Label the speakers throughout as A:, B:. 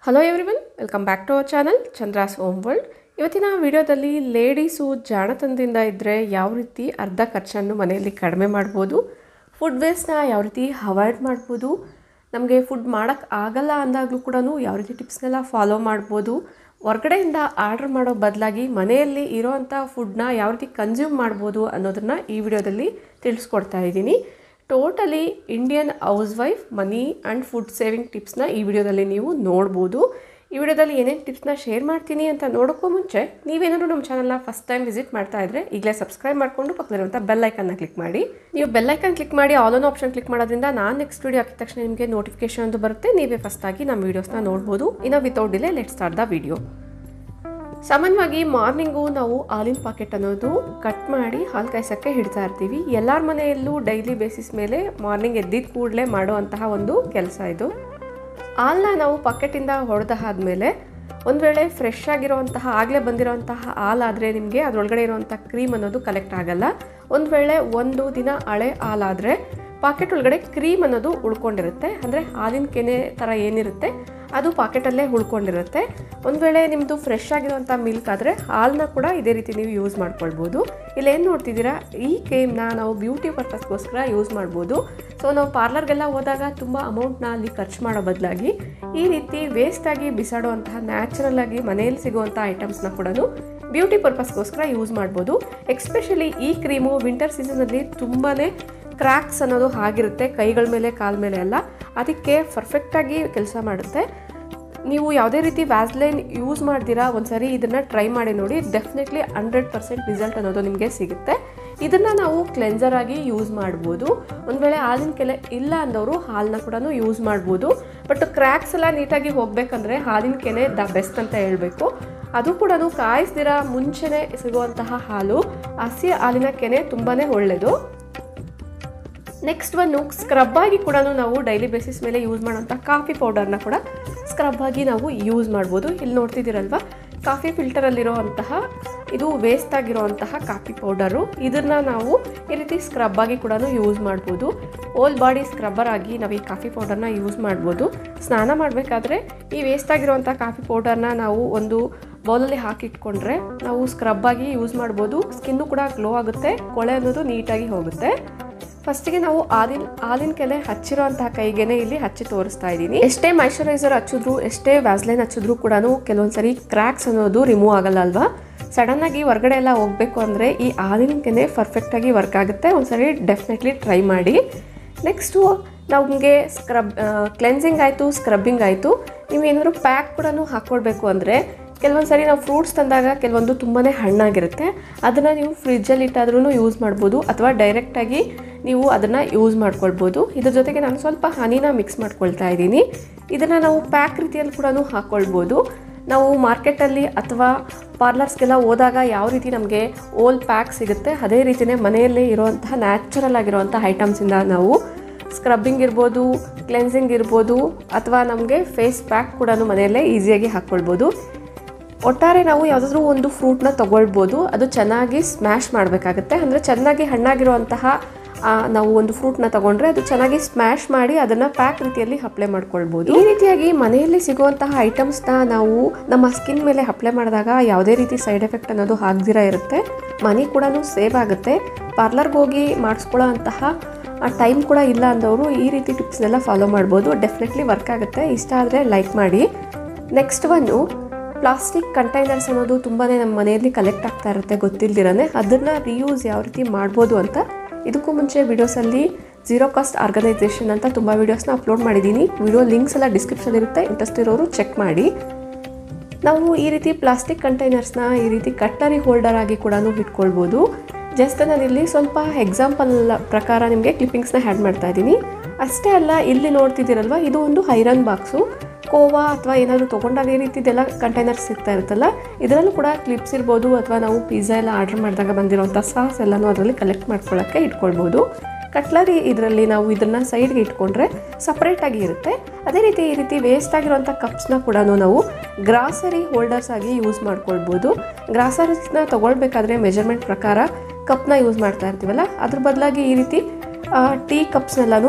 A: hello everyone welcome back to our channel Chandra's home world ಇವತ್ತಿನ ವಿಡಿಯೋದಲ್ಲಿ ladies ಜಾಣತನದಿಂದ ಇದ್ದರೆ ಯಾವ ರೀತಿ ಅರ್ಧ ಖರ್ಚನ್ನು ಮನೆಯಲ್ಲಿ ಕಡಿಮೆ ಮಾಡ್ಬೋದು ಫುಡ್ ವೇಸ್ಟ್ನ ಯಾವ ರೀತಿ ಅವಾಯ್ಡ್ ಮಾಡ್ಬೋದು ನಮಗೆ ಫುಡ್ ಮಾಡೋಕ್ಕೆ ಆಗಲ್ಲ ಅಂದಾಗಲೂ ಕೂಡ ಯಾವ ರೀತಿ ಟಿಪ್ಸ್ನೆಲ್ಲ ಫಾಲೋ ಮಾಡ್ಬೋದು ಹೊರ್ಗಡೆಯಿಂದ ಆರ್ಡ್ರ್ ಮಾಡೋ ಬದಲಾಗಿ ಮನೆಯಲ್ಲಿ ಇರೋವಂಥ ಫುಡ್ನ ಯಾವ ರೀತಿ ಕನ್ಸ್ಯೂಮ್ ಮಾಡ್ಬೋದು ಅನ್ನೋದನ್ನು ಈ ವಿಡಿಯೋದಲ್ಲಿ ತಿಳಿಸ್ಕೊಡ್ತಾ ಇದ್ದೀನಿ totally Indian housewife money and food saving ಟಿಪ್ಸ್ನ ಈ ವಿಡಿಯೋದಲ್ಲಿ ನೀವು ನೋಡ್ಬೋದು ಈ ವಿಡಿಯೋದಲ್ಲಿ ಏನೇನು ಟಿಪ್ಸ್ನ ಶೇರ್ ಮಾಡ್ತೀನಿ ಅಂತ ನೋಡೋಕ್ಕೂ ಮುಂಚೆ ನೀವೇನಾದರೂ ನಮ್ಮ ಚಾನಲ್ನ ಫಸ್ಟ್ ಟೈಮ್ ವಿಸಿಟ್ ಮಾಡ್ತಾ ಇದ್ರೆ ಈಗಲೇ ಸಬ್ಸ್ಕ್ರೈಬ್ ಮಾಡಿಕೊಂಡು ಪಕ್ಕದಲ್ಲಿರುವಂಥ ಬೆಲ್ ಐಕನ್ನ ಕ್ಲಿಕ್ ಮಾಡಿ ನೀವು ಬೆಲ್ ಐಕನ್ ಕ್ಲಿಕ್ ಮಾಡಿ ಆಲ್ ಆನ್ ಆಪ್ಷನ್ ಕ್ಲಿಕ್ ಮಾಡೋದ್ರಿಂದ ನಾನು ನೆಕ್ಸ್ಟ್ ವಿಡಿಯೋ ಹಾಕಿದ ತಕ್ಷಣ ನಿಮಗೆ ನೋಟಿಫಿಕೇಶನ್ ಅಂತ ಬರುತ್ತೆ ನೀವೇ ಫಸ್ಟಾಗಿ ನಮ್ಮ ವೀಡಿಯೋಸ್ನ ನೋಡ್ಬೋದು ಇನ್ನು without delay let start the video ಸಾಮಾನ್ಯವಾಗಿ ಮಾರ್ನಿಂಗು ನಾವು ಹಾಲಿನ ಪಾಕೆಟ್ ಅನ್ನೋದು ಕಟ್ ಮಾಡಿ ಹಾಲು ಕಾಯ್ಸೋಕ್ಕೆ ಹಿಡ್ತಾ ಇರ್ತೀವಿ ಎಲ್ಲರ ಮನೆಯಲ್ಲೂ ಡೈಲಿ ಬೇಸಿಸ್ ಮೇಲೆ ಮಾರ್ನಿಂಗ್ ಎದ್ದಿದ್ದ ಕೂಡಲೇ ಮಾಡುವಂತಹ ಒಂದು ಕೆಲಸ ಇದು ಹಾಲನ್ನ ನಾವು ಪಾಕೆಟಿಂದ ಹೊಡೆದಾದ್ಮೇಲೆ ಒಂದು ವೇಳೆ ಫ್ರೆಶ್ ಆಗಿರೋವಂತಹ ಆಗಲೇ ಬಂದಿರೋವಂತಹ ಹಾಲಾದರೆ ನಿಮಗೆ ಅದರೊಳಗಡೆ ಇರುವಂಥ ಕ್ರೀಮ್ ಅನ್ನೋದು ಕಲೆಕ್ಟ್ ಆಗಲ್ಲ ಒಂದು ವೇಳೆ ಒಂದು ದಿನ ಹಳೆ ಹಾಲಾದರೆ ಪಾಕೆಟ್ ಒಳಗಡೆ ಕ್ರೀಮ್ ಅನ್ನೋದು ಉಳ್ಕೊಂಡಿರುತ್ತೆ ಅಂದರೆ ಹಾಲಿನ ಕೆನೆ ಥರ ಏನಿರುತ್ತೆ ಅದು ಪಾಕೆಟಲ್ಲೇ ಉಳ್ಕೊಂಡಿರುತ್ತೆ ಒಂದು ವೇಳೆ ನಿಮ್ಮದು ಫ್ರೆಶ್ ಆಗಿರುವಂಥ ಮಿಲ್ಕ್ ಆದರೆ ಹಾಲನ್ನ ಕೂಡ ಇದೇ ರೀತಿ ನೀವು ಯೂಸ್ ಮಾಡ್ಕೊಳ್ಬೋದು ಇಲ್ಲೇನು ನೋಡ್ತಿದ್ದೀರಾ ಈ ಕ್ರೀಮ್ನ ನಾವು ಬ್ಯೂಟಿ ಪರ್ಪಸ್ಗೋಸ್ಕರ ಯೂಸ್ ಮಾಡ್ಬೋದು ಸೊ ನಾವು ಪಾರ್ಲರ್ಗೆಲ್ಲ ಹೋದಾಗ ತುಂಬ ಅಮೌಂಟ್ನ ಅಲ್ಲಿ ಖರ್ಚು ಮಾಡೋ ಬದಲಾಗಿ ಈ ರೀತಿ ವೇಸ್ಟಾಗಿ ಬಿಸಾಡುವಂತಹ ನ್ಯಾಚುರಲ್ ಆಗಿ ಮನೆಯಲ್ಲಿ ಸಿಗುವಂಥ ಐಟಮ್ಸ್ನ ಕೂಡ ಬ್ಯೂಟಿ ಪರ್ಪಸ್ಗೋಸ್ಕರ ಯೂಸ್ ಮಾಡ್ಬೋದು ಎಕ್ಸ್ಪೆಷಲಿ ಈ ಕ್ರೀಮು ವಿಂಟರ್ ಸೀಸನಲ್ಲಿ ತುಂಬಾ ಕ್ರ್ಯಾಕ್ಸ್ ಅನ್ನೋದು ಆಗಿರುತ್ತೆ ಕೈಗಳ ಮೇಲೆ ಕಾಲ ಮೇಲೆ ಎಲ್ಲ ಅದಕ್ಕೆ ಪರ್ಫೆಕ್ಟಾಗಿ ಕೆಲಸ ಮಾಡುತ್ತೆ ನೀವು ಯಾವುದೇ ರೀತಿ ವ್ಯಾಸ್ಲೈನ್ ಯೂಸ್ ಮಾಡ್ತೀರಾ ಒಂದ್ಸರಿ ಇದನ್ನು ಟ್ರೈ ಮಾಡಿ ನೋಡಿ ಡೆಫಿನೆಟ್ಲಿ ಹಂಡ್ರೆಡ್ ಪರ್ಸೆಂಟ್ ರಿಸಲ್ಟ್ ಅನ್ನೋದು ನಿಮಗೆ ಸಿಗುತ್ತೆ ಇದನ್ನು ನಾವು ಕ್ಲೆನ್ಸರ್ ಆಗಿ ಯೂಸ್ ಮಾಡ್ಬೋದು ಒಂದು ವೇಳೆ ಹಾಲಿನ ಕೆಲೆ ಇಲ್ಲ ಅಂದವರು ಹಾಲನ್ನ ಕೂಡ ಯೂಸ್ ಮಾಡ್ಬೋದು ಬಟ್ ಕ್ರ್ಯಾಕ್ಸ್ ಎಲ್ಲ ನೀಟಾಗಿ ಹೋಗಬೇಕಂದ್ರೆ ಹಾಲಿನ ಕೆನೆ ದ ಬೆಸ್ಟ್ ಅಂತ ಹೇಳಬೇಕು ಅದು ಕೂಡ ಕಾಯಿಸ್ದಿರ ಮುಂಚೆನೇ ಸಿಗುವಂತಹ ಹಾಲು ಹಸಿ ಹಾಲಿನ ಕೆನೆ ತುಂಬಾ ಒಳ್ಳೆಯದು ನೆಕ್ಸ್ಟ್ ಒಂದು ಸ್ಕ್ರಬ್ ಆಗಿ ಕೂಡ ನಾವು ಡೈಲಿ ಬೇಸಿಸ್ ಮೇಲೆ ಯೂಸ್ ಮಾಡೋಂಥ ಕಾಫಿ ಪೌಡರ್ನ ಕೂಡ ಸ್ಕ್ರಬ್ ಆಗಿ ನಾವು ಯೂಸ್ ಮಾಡ್ಬೋದು ಇಲ್ಲಿ ನೋಡ್ತಿದ್ದೀರಲ್ವ ಕಾಫಿ ಫಿಲ್ಟರಲ್ಲಿರೋವಂತಹ ಇದು ವೇಸ್ಟ್ ಆಗಿರೋವಂತಹ ಕಾಫಿ ಪೌಡರು ಇದನ್ನು ನಾವು ಈ ರೀತಿ ಸ್ಕ್ರಬ್ ಆಗಿ ಕೂಡ ಯೂಸ್ ಮಾಡ್ಬೋದು ಓಲ್ ಬಾಡಿ ಸ್ಕ್ರಬ್ಬರ್ ಆಗಿ ನಾವು ಈ ಕಾಫಿ ಪೌಡರ್ನ ಯೂಸ್ ಮಾಡ್ಬೋದು ಸ್ನಾನ ಮಾಡಬೇಕಾದ್ರೆ ಈ ವೇಸ್ಟ್ ಆಗಿರೋವಂಥ ಕಾಫಿ ಪೌಡರ್ನ ನಾವು ಒಂದು ಬೌಲಲ್ಲಿ ಹಾಕಿಟ್ಕೊಂಡ್ರೆ ನಾವು ಸ್ಕ್ರಬ್ ಆಗಿ ಯೂಸ್ ಮಾಡ್ಬೋದು ಸ್ಕಿನ್ನು ಕೂಡ ಗ್ಲೋ ಆಗುತ್ತೆ ಕೊಳೆ ಅನ್ನೋದು ನೀಟಾಗಿ ಹೋಗುತ್ತೆ ಫಸ್ಟಿಗೆ ನಾವು ಹಾಲಿನ ಹಾಲಿನ ಕೆಲೆ ಹಚ್ಚಿರೋಂತಹ ಕೈಗೆನೆ ಇಲ್ಲಿ ಹಚ್ಚಿ ತೋರಿಸ್ತಾ ಇದ್ದೀನಿ ಎಷ್ಟೇ ಮಾಯ್ಶ್ಚರೈಸರ್ ಹಚ್ಚಿದ್ರು ಎಷ್ಟೇ ವ್ಯಾಸ್ಲೈನ್ ಹಚ್ಚಿದ್ರು ಕೂಡ ಕೆಲವೊಂದ್ಸರಿ ಕ್ರ್ಯಾಕ್ಸ್ ಅನ್ನೋದು ರಿಮೂವ್ ಆಗಲ್ಲ ಅಲ್ವಾ ಸಡನ್ ಆಗಿ ಹೊರಗಡೆ ಎಲ್ಲ ಹೋಗಬೇಕು ಅಂದರೆ ಈ ಹಾಲಿನ ಕೆನೆ ಪರ್ಫೆಕ್ಟಾಗಿ ವರ್ಕ್ ಆಗುತ್ತೆ ಒಂದ್ಸರಿ ಡೆಫಿನೆಟ್ಲಿ ಟ್ರೈ ಮಾಡಿ ನೆಕ್ಸ್ಟು ನಮಗೆ ಸ್ಕ್ರಬ್ ಕ್ಲೆನ್ಸಿಂಗ್ ಆಯಿತು ಸ್ಕ್ರಬ್ಬಿಂಗ್ ಆಯಿತು ನೀವು ಏನಾದರೂ ಪ್ಯಾಕ್ ಕೂಡ ಹಾಕ್ಕೊಳ್ಬೇಕು ಅಂದರೆ ಕೆಲವೊಂದು ಸರಿ ನಾವು ಫ್ರೂಟ್ಸ್ ತಂದಾಗ ಕೆಲವೊಂದು ತುಂಬಾ ಹಣ್ಣಾಗಿರುತ್ತೆ ಅದನ್ನು ನೀವು ಫ್ರಿಜ್ಜಲ್ಲಿ ಇಟ್ಟಾದ್ರೂ ಯೂಸ್ ಮಾಡ್ಬೋದು ಅಥವಾ ಡೈರೆಕ್ಟಾಗಿ ನೀವು ಅದನ್ನು ಯೂಸ್ ಮಾಡ್ಕೊಳ್ಬೋದು ಇದ್ರ ಜೊತೆಗೆ ನಾನು ಸ್ವಲ್ಪ ಹನಿನ ಮಿಕ್ಸ್ ಮಾಡ್ಕೊಳ್ತಾ ಇದ್ದೀನಿ ಇದನ್ನು ನಾವು ಪ್ಯಾಕ್ ರೀತಿಯಲ್ಲಿ ಕೂಡ ಹಾಕ್ಕೊಳ್ಬೋದು ನಾವು ಮಾರ್ಕೆಟಲ್ಲಿ ಅಥವಾ ಪಾರ್ಲರ್ಸ್ಗೆಲ್ಲ ಹೋದಾಗ ಯಾವ ರೀತಿ ನಮಗೆ ಓಲ್ ಪ್ಯಾಕ್ ಸಿಗುತ್ತೆ ಅದೇ ರೀತಿಯೇ ಮನೆಯಲ್ಲೇ ಇರುವಂತಹ ನ್ಯಾಚುರಲ್ ಆಗಿರುವಂಥ ಐಟಮ್ಸಿಂದ ನಾವು ಸ್ಕ್ರಬ್ಬಿಂಗ್ ಇರ್ಬೋದು ಕ್ಲೆನ್ಸಿಂಗ್ ಇರ್ಬೋದು ಅಥವಾ ನಮಗೆ ಫೇಸ್ ಪ್ಯಾಕ್ ಕೂಡ ಮನೆಯಲ್ಲೇ ಈಸಿಯಾಗಿ ಹಾಕ್ಕೊಳ್ಬೋದು ಒಟ್ಟಾರೆ ನಾವು ಯಾವುದಾದ್ರೂ ಒಂದು ಫ್ರೂಟ್ನ ತೊಗೊಳ್ಬೋದು ಅದು ಚೆನ್ನಾಗಿ ಸ್ಮ್ಯಾಶ್ ಮಾಡಬೇಕಾಗುತ್ತೆ ಅಂದರೆ ಚೆನ್ನಾಗಿ ಹಣ್ಣಾಗಿರುವಂತಹ ನಾವು ಒಂದು ಫ್ರೂಟ್ನ ತಗೊಂಡ್ರೆ ಅದು ಚೆನ್ನಾಗಿ ಸ್ಮ್ಯಾಶ್ ಮಾಡಿ ಅದನ್ನು ಪ್ಯಾಕ್ ರೀತಿಯಲ್ಲಿ ಅಪ್ಲೈ ಮಾಡ್ಕೊಳ್ಬೋದು ಈ ರೀತಿಯಾಗಿ ಮನೆಯಲ್ಲಿ ಸಿಗುವಂತಹ ಐಟಮ್ಸ್ನ ನಾವು ನಮ್ಮ ಸ್ಕಿನ್ ಮೇಲೆ ಅಪ್ಲೈ ಮಾಡಿದಾಗ ಯಾವುದೇ ರೀತಿ ಸೈಡ್ ಎಫೆಕ್ಟ್ ಅನ್ನೋದು ಆಗದಿರ ಇರುತ್ತೆ ಮನಿ ಕೂಡ ಸೇವ್ ಆಗುತ್ತೆ ಪಾರ್ಲರ್ಗೆ ಹೋಗಿ ಮಾಡಿಸ್ಕೊಳ್ಳೋ ಅಂತಹ ಟೈಮ್ ಕೂಡ ಇಲ್ಲ ಅಂದವರು ಈ ರೀತಿ ಟಿಪ್ಸ್ನೆಲ್ಲ ಫಾಲೋ ಮಾಡ್ಬೋದು ಡೆಫಿನೆಟ್ಲಿ ವರ್ಕ್ ಆಗುತ್ತೆ ಇಷ್ಟ ಆದರೆ ಲೈಕ್ ಮಾಡಿ ನೆಕ್ಸ್ಟ್ ಒಂದು ಪ್ಲಾಸ್ಟಿಕ್ ಕಂಟೈನರ್ಸ್ ಅನ್ನೋದು ತುಂಬಾ ನಮ್ಮ ಮನೆಯಲ್ಲಿ ಕಲೆಕ್ಟ್ ಆಗ್ತಾ ಇರುತ್ತೆ ಗೊತ್ತಿಲ್ದಿರನೇ ಅದನ್ನು ರಿಯೂಸ್ ಯಾವ ರೀತಿ ಮಾಡ್ಬೋದು ಅಂತ ಇದಕ್ಕೂ ಮುಂಚೆ ವಿಡಿಯೋಸಲ್ಲಿ ಝೀರೋ ಕಾಸ್ಟ್ ಆರ್ಗನೈಸೇಷನ್ ಅಂತ ತುಂಬ ವೀಡಿಯೋಸ್ನ ಅಪ್ಲೋಡ್ ಮಾಡಿದ್ದೀನಿ ವಿಡಿಯೋ ಲಿಂಕ್ಸ್ ಎಲ್ಲ ಡಿಸ್ಕ್ರಿಪ್ಷನ್ ಇರುತ್ತೆ ಇಂಟ್ರೆಸ್ಟ್ ಇರೋರು ಚೆಕ್ ಮಾಡಿ ನಾವು ಈ ರೀತಿ ಪ್ಲಾಸ್ಟಿಕ್ ಕಂಟೈನರ್ಸ್ನ ಈ ರೀತಿ ಕಟ್ಟರಿ ಹೋಲ್ಡರ್ ಆಗಿ ಕೂಡ ಇಟ್ಕೊಳ್ಬೋದು ಜಸ್ಟ್ ನಾನಿಲ್ಲಿ ಸ್ವಲ್ಪ ಎಕ್ಸಾಂಪಲ್ ಪ್ರಕಾರ ನಿಮಗೆ ಕ್ಲಿಪ್ಪಿಂಗ್ಸ್ನ ಹ್ಯಾಡ್ ಮಾಡ್ತಾ ಇದ್ದೀನಿ ಅಷ್ಟೇ ಅಲ್ಲ ಇಲ್ಲಿ ನೋಡ್ತಿದ್ದೀರಲ್ವ ಇದು ಒಂದು ಐರನ್ ಬಾಕ್ಸು ಕೋವಾ ಅಥವಾ ಏನಾದರೂ ತೊಗೊಂಡಾಗ ಈ ರೀತಿದೆಲ್ಲ ಕಂಟೈನರ್ಸ್ ಸಿಗ್ತಾ ಇರುತ್ತಲ್ಲ ಇದರಲ್ಲೂ ಕೂಡ ಕ್ಲಿಪ್ಸ್ ಇರ್ಬೋದು ಅಥವಾ ನಾವು ಪಿಜ್ಜಾ ಎಲ್ಲ ಆರ್ಡರ್ ಮಾಡಿದಾಗ ಬಂದಿರೋಂಥ ಸಾಸ್ ಎಲ್ಲನೂ ಅದರಲ್ಲಿ ಕಲೆಕ್ಟ್ ಮಾಡ್ಕೊಳ್ಳೋಕ್ಕೆ ಇಟ್ಕೊಳ್ಬೋದು ಕಟ್ಲರಿ ಇದರಲ್ಲಿ ನಾವು ಇದನ್ನು ಸೈಡ್ಗೆ ಇಟ್ಕೊಂಡ್ರೆ ಸಪ್ರೇಟಾಗಿ ಇರುತ್ತೆ ಅದೇ ರೀತಿ ಈ ರೀತಿ ವೇಸ್ಟ್ ಆಗಿರೋಂಥ ಕಪ್ಸ್ನ ಕೂಡ ನಾವು ಗ್ರಾಸರಿ ಹೋಲ್ಡರ್ಸ್ ಆಗಿ ಯೂಸ್ ಮಾಡ್ಕೊಳ್ಬೋದು ಗ್ರಾಸರೀಸ್ನ ತೊಗೊಳ್ಬೇಕಾದ್ರೆ ಮೆಜರ್ಮೆಂಟ್ ಪ್ರಕಾರ ಕಪ್ನ ಯೂಸ್ ಮಾಡ್ತಾ ಇರ್ತೀವಲ್ಲ ಅದ್ರ ಬದಲಾಗಿ ಈ ರೀತಿ ಟೀ ಕಪ್ಸ್ನೆಲ್ಲನೂ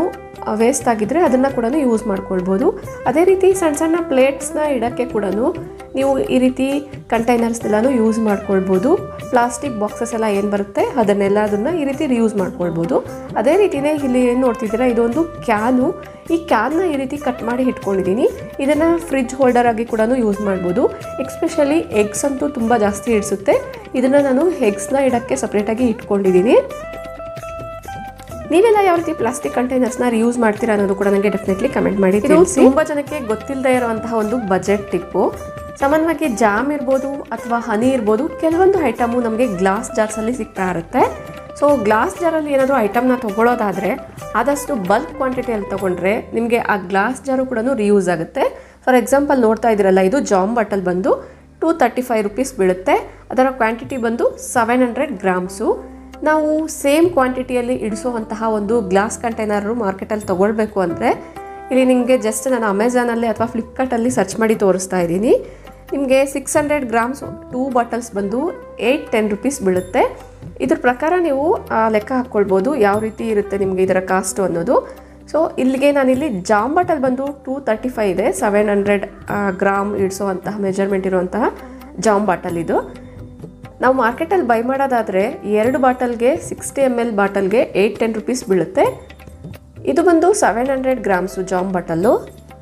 A: ವೇಸ್ಟ್ ಆಗಿದ್ದರೆ ಅದನ್ನು ಕೂಡ ಯೂಸ್ ಮಾಡ್ಕೊಳ್ಬೋದು ಅದೇ ರೀತಿ ಸಣ್ಣ ಸಣ್ಣ ಪ್ಲೇಟ್ಸ್ನ ಇಡೋಕ್ಕೆ ಕೂಡ ನೀವು ಈ ರೀತಿ ಕಂಟೈನರ್ಸ್ನೆಲ್ಲನೂ ಯೂಸ್ ಮಾಡ್ಕೊಳ್ಬೋದು ಪ್ಲಾಸ್ಟಿಕ್ ಬಾಕ್ಸಸ್ ಎಲ್ಲ ಏನು ಬರುತ್ತೆ ಅದನ್ನೆಲ್ಲ ಅದನ್ನು ಈ ರೀತಿ ರಿಯೂಸ್ ಮಾಡ್ಕೊಳ್ಬೋದು ಅದೇ ರೀತಿಯೇ ಇಲ್ಲಿ ಏನು ನೋಡ್ತಿದ್ದೀರಾ ಇದೊಂದು ಕ್ಯಾನು ಈ ಕ್ಯಾನ್ನ ಈ ರೀತಿ ಕಟ್ ಮಾಡಿ ಇಟ್ಕೊಂಡಿದ್ದೀನಿ ಇದನ್ನು ಫ್ರಿಜ್ ಹೋಲ್ಡರ್ ಆಗಿ ಕೂಡ ಯೂಸ್ ಮಾಡ್ಬೋದು ಎಕ್ಸ್ಪೆಷಲಿ ಎಗ್ಸ್ ಅಂತೂ ತುಂಬ ಜಾಸ್ತಿ ಇಡಿಸುತ್ತೆ ಇದನ್ನು ನಾನು ಎಗ್ಸ್ನ ಇಡೋಕ್ಕೆ ಸಪ್ರೇಟಾಗಿ ಇಟ್ಕೊಂಡಿದ್ದೀನಿ ನೀವೆಲ್ಲ ಯಾವ ರೀತಿ ಪ್ಲಾಸ್ಟಿಕ್ ಕಂಟೈನರ್ಸ್ನ ಯೂಸ್ ಮಾಡ್ತೀರಾ ಅನ್ನೋದು ಕೂಡ ನನಗೆ ಡೆಫಿನೆಟ್ಲಿ ಕಮೆಂಟ್ ಮಾಡಿ ಇದು ತುಂಬ ಜನಕ್ಕೆ ಗೊತ್ತಿಲ್ಲದೆ ಇರುವಂತಹ ಒಂದು ಬಜೆಟ್ ಟಿಪ್ಪು ಸಾಮಾನ್ಯವಾಗಿ ಜಾಮ್ ಇರ್ಬೋದು ಅಥವಾ ಹನಿ ಇರ್ಬೋದು ಕೆಲವೊಂದು ಐಟಮು ನಮಗೆ ಗ್ಲಾಸ್ ಜಾರ್ಸಲ್ಲಿ ಸಿಗ್ತಾ ಇರುತ್ತೆ ಸೊ ಗ್ಲಾಸ್ ಜಾರಲ್ಲಿ ಏನಾದರೂ ಐಟಮ್ನ ತೊಗೊಳೋದಾದರೆ ಆದಷ್ಟು ಬಲ್ಕ್ ಕ್ವಾಂಟಿಟಿಯಲ್ಲಿ ತೊಗೊಂಡ್ರೆ ನಿಮಗೆ ಆ ಗ್ಲಾಸ್ ಜಾರು ಕೂಡ ರಿಯೂಸ್ ಆಗುತ್ತೆ ಫಾರ್ ಎಕ್ಸಾಂಪಲ್ ನೋಡ್ತಾ ಇದ್ದೀರಲ್ಲ ಇದು ಜಾಮ್ ಬಾಟಲ್ ಬಂದು ಟೂ ತರ್ಟಿ ಫೈವ್ ರುಪೀಸ್ ಬೀಳುತ್ತೆ ಅದರ ಕ್ವಾಂಟಿಟಿ ಬಂದು ಸೆವೆನ್ ಹಂಡ್ರೆಡ್ ಗ್ರಾಮ್ಸು ನಾವು ಸೇಮ್ ಕ್ವಾಂಟಿಟಿಯಲ್ಲಿ ಇಡಿಸುವಂತಹ ಒಂದು ಗ್ಲಾಸ್ ಕಂಟೈನರು ಮಾರ್ಕೆಟಲ್ಲಿ ತೊಗೊಳ್ಬೇಕು ಅಂದರೆ ಇಲ್ಲಿ ನಿಮಗೆ ಜಸ್ಟ್ ನಾನು ಅಮೆಝಾನಲ್ಲಿ ಅಥವಾ ಫ್ಲಿಪ್ಕಾರ್ಟಲ್ಲಿ ಸರ್ಚ್ ಮಾಡಿ ತೋರಿಸ್ತಾ ಇದ್ದೀನಿ ನಿಮಗೆ six hundred grams two bottles ಬಂದು ಏಯ್ಟ್ ಟೆನ್ ರುಪೀಸ್ ಬೀಳುತ್ತೆ ಇದ್ರ ಪ್ರಕಾರ ನೀವು ಆ, ಲೆಕ್ಕ ಹಾಕ್ಕೊಳ್ಬೋದು ಯಾವ ರೀತಿ ಇರುತ್ತೆ ನಿಮಗೆ ಇದರ ಕಾಸ್ಟು ಅನ್ನೋದು ಸೊ ಇಲ್ಲಿಗೆ ನಾನಿಲ್ಲಿ ಜಾಮ್ ಬಾಟಲ್ ಬಂದು ಟೂ ತರ್ಟಿ ಫೈವ್ ಇದೆ ಸೆವೆನ್ ಹಂಡ್ರೆಡ್ ಗ್ರಾಮ್ ಇಡಿಸುವಂತಹ ಮೆಜರ್ಮೆಂಟ್ ಇರುವಂತಹ ಜಾಮ್ ಬಾಟಲ್ ಇದು ನಾವು ಮಾರ್ಕೆಟಲ್ಲಿ ಬೈ ಮಾಡೋದಾದರೆ ಎರಡು ಬಾಟಲ್ಗೆ ಸಿಕ್ಸ್ಟಿ ಎಮ್ ಎಲ್ ಬಾಟಲ್ಗೆ ಏಯ್ಟ್ ಟೆನ್ ರುಪೀಸ್ ಬೀಳುತ್ತೆ ಇದು ಬಂದು seven hundred grams jam bottle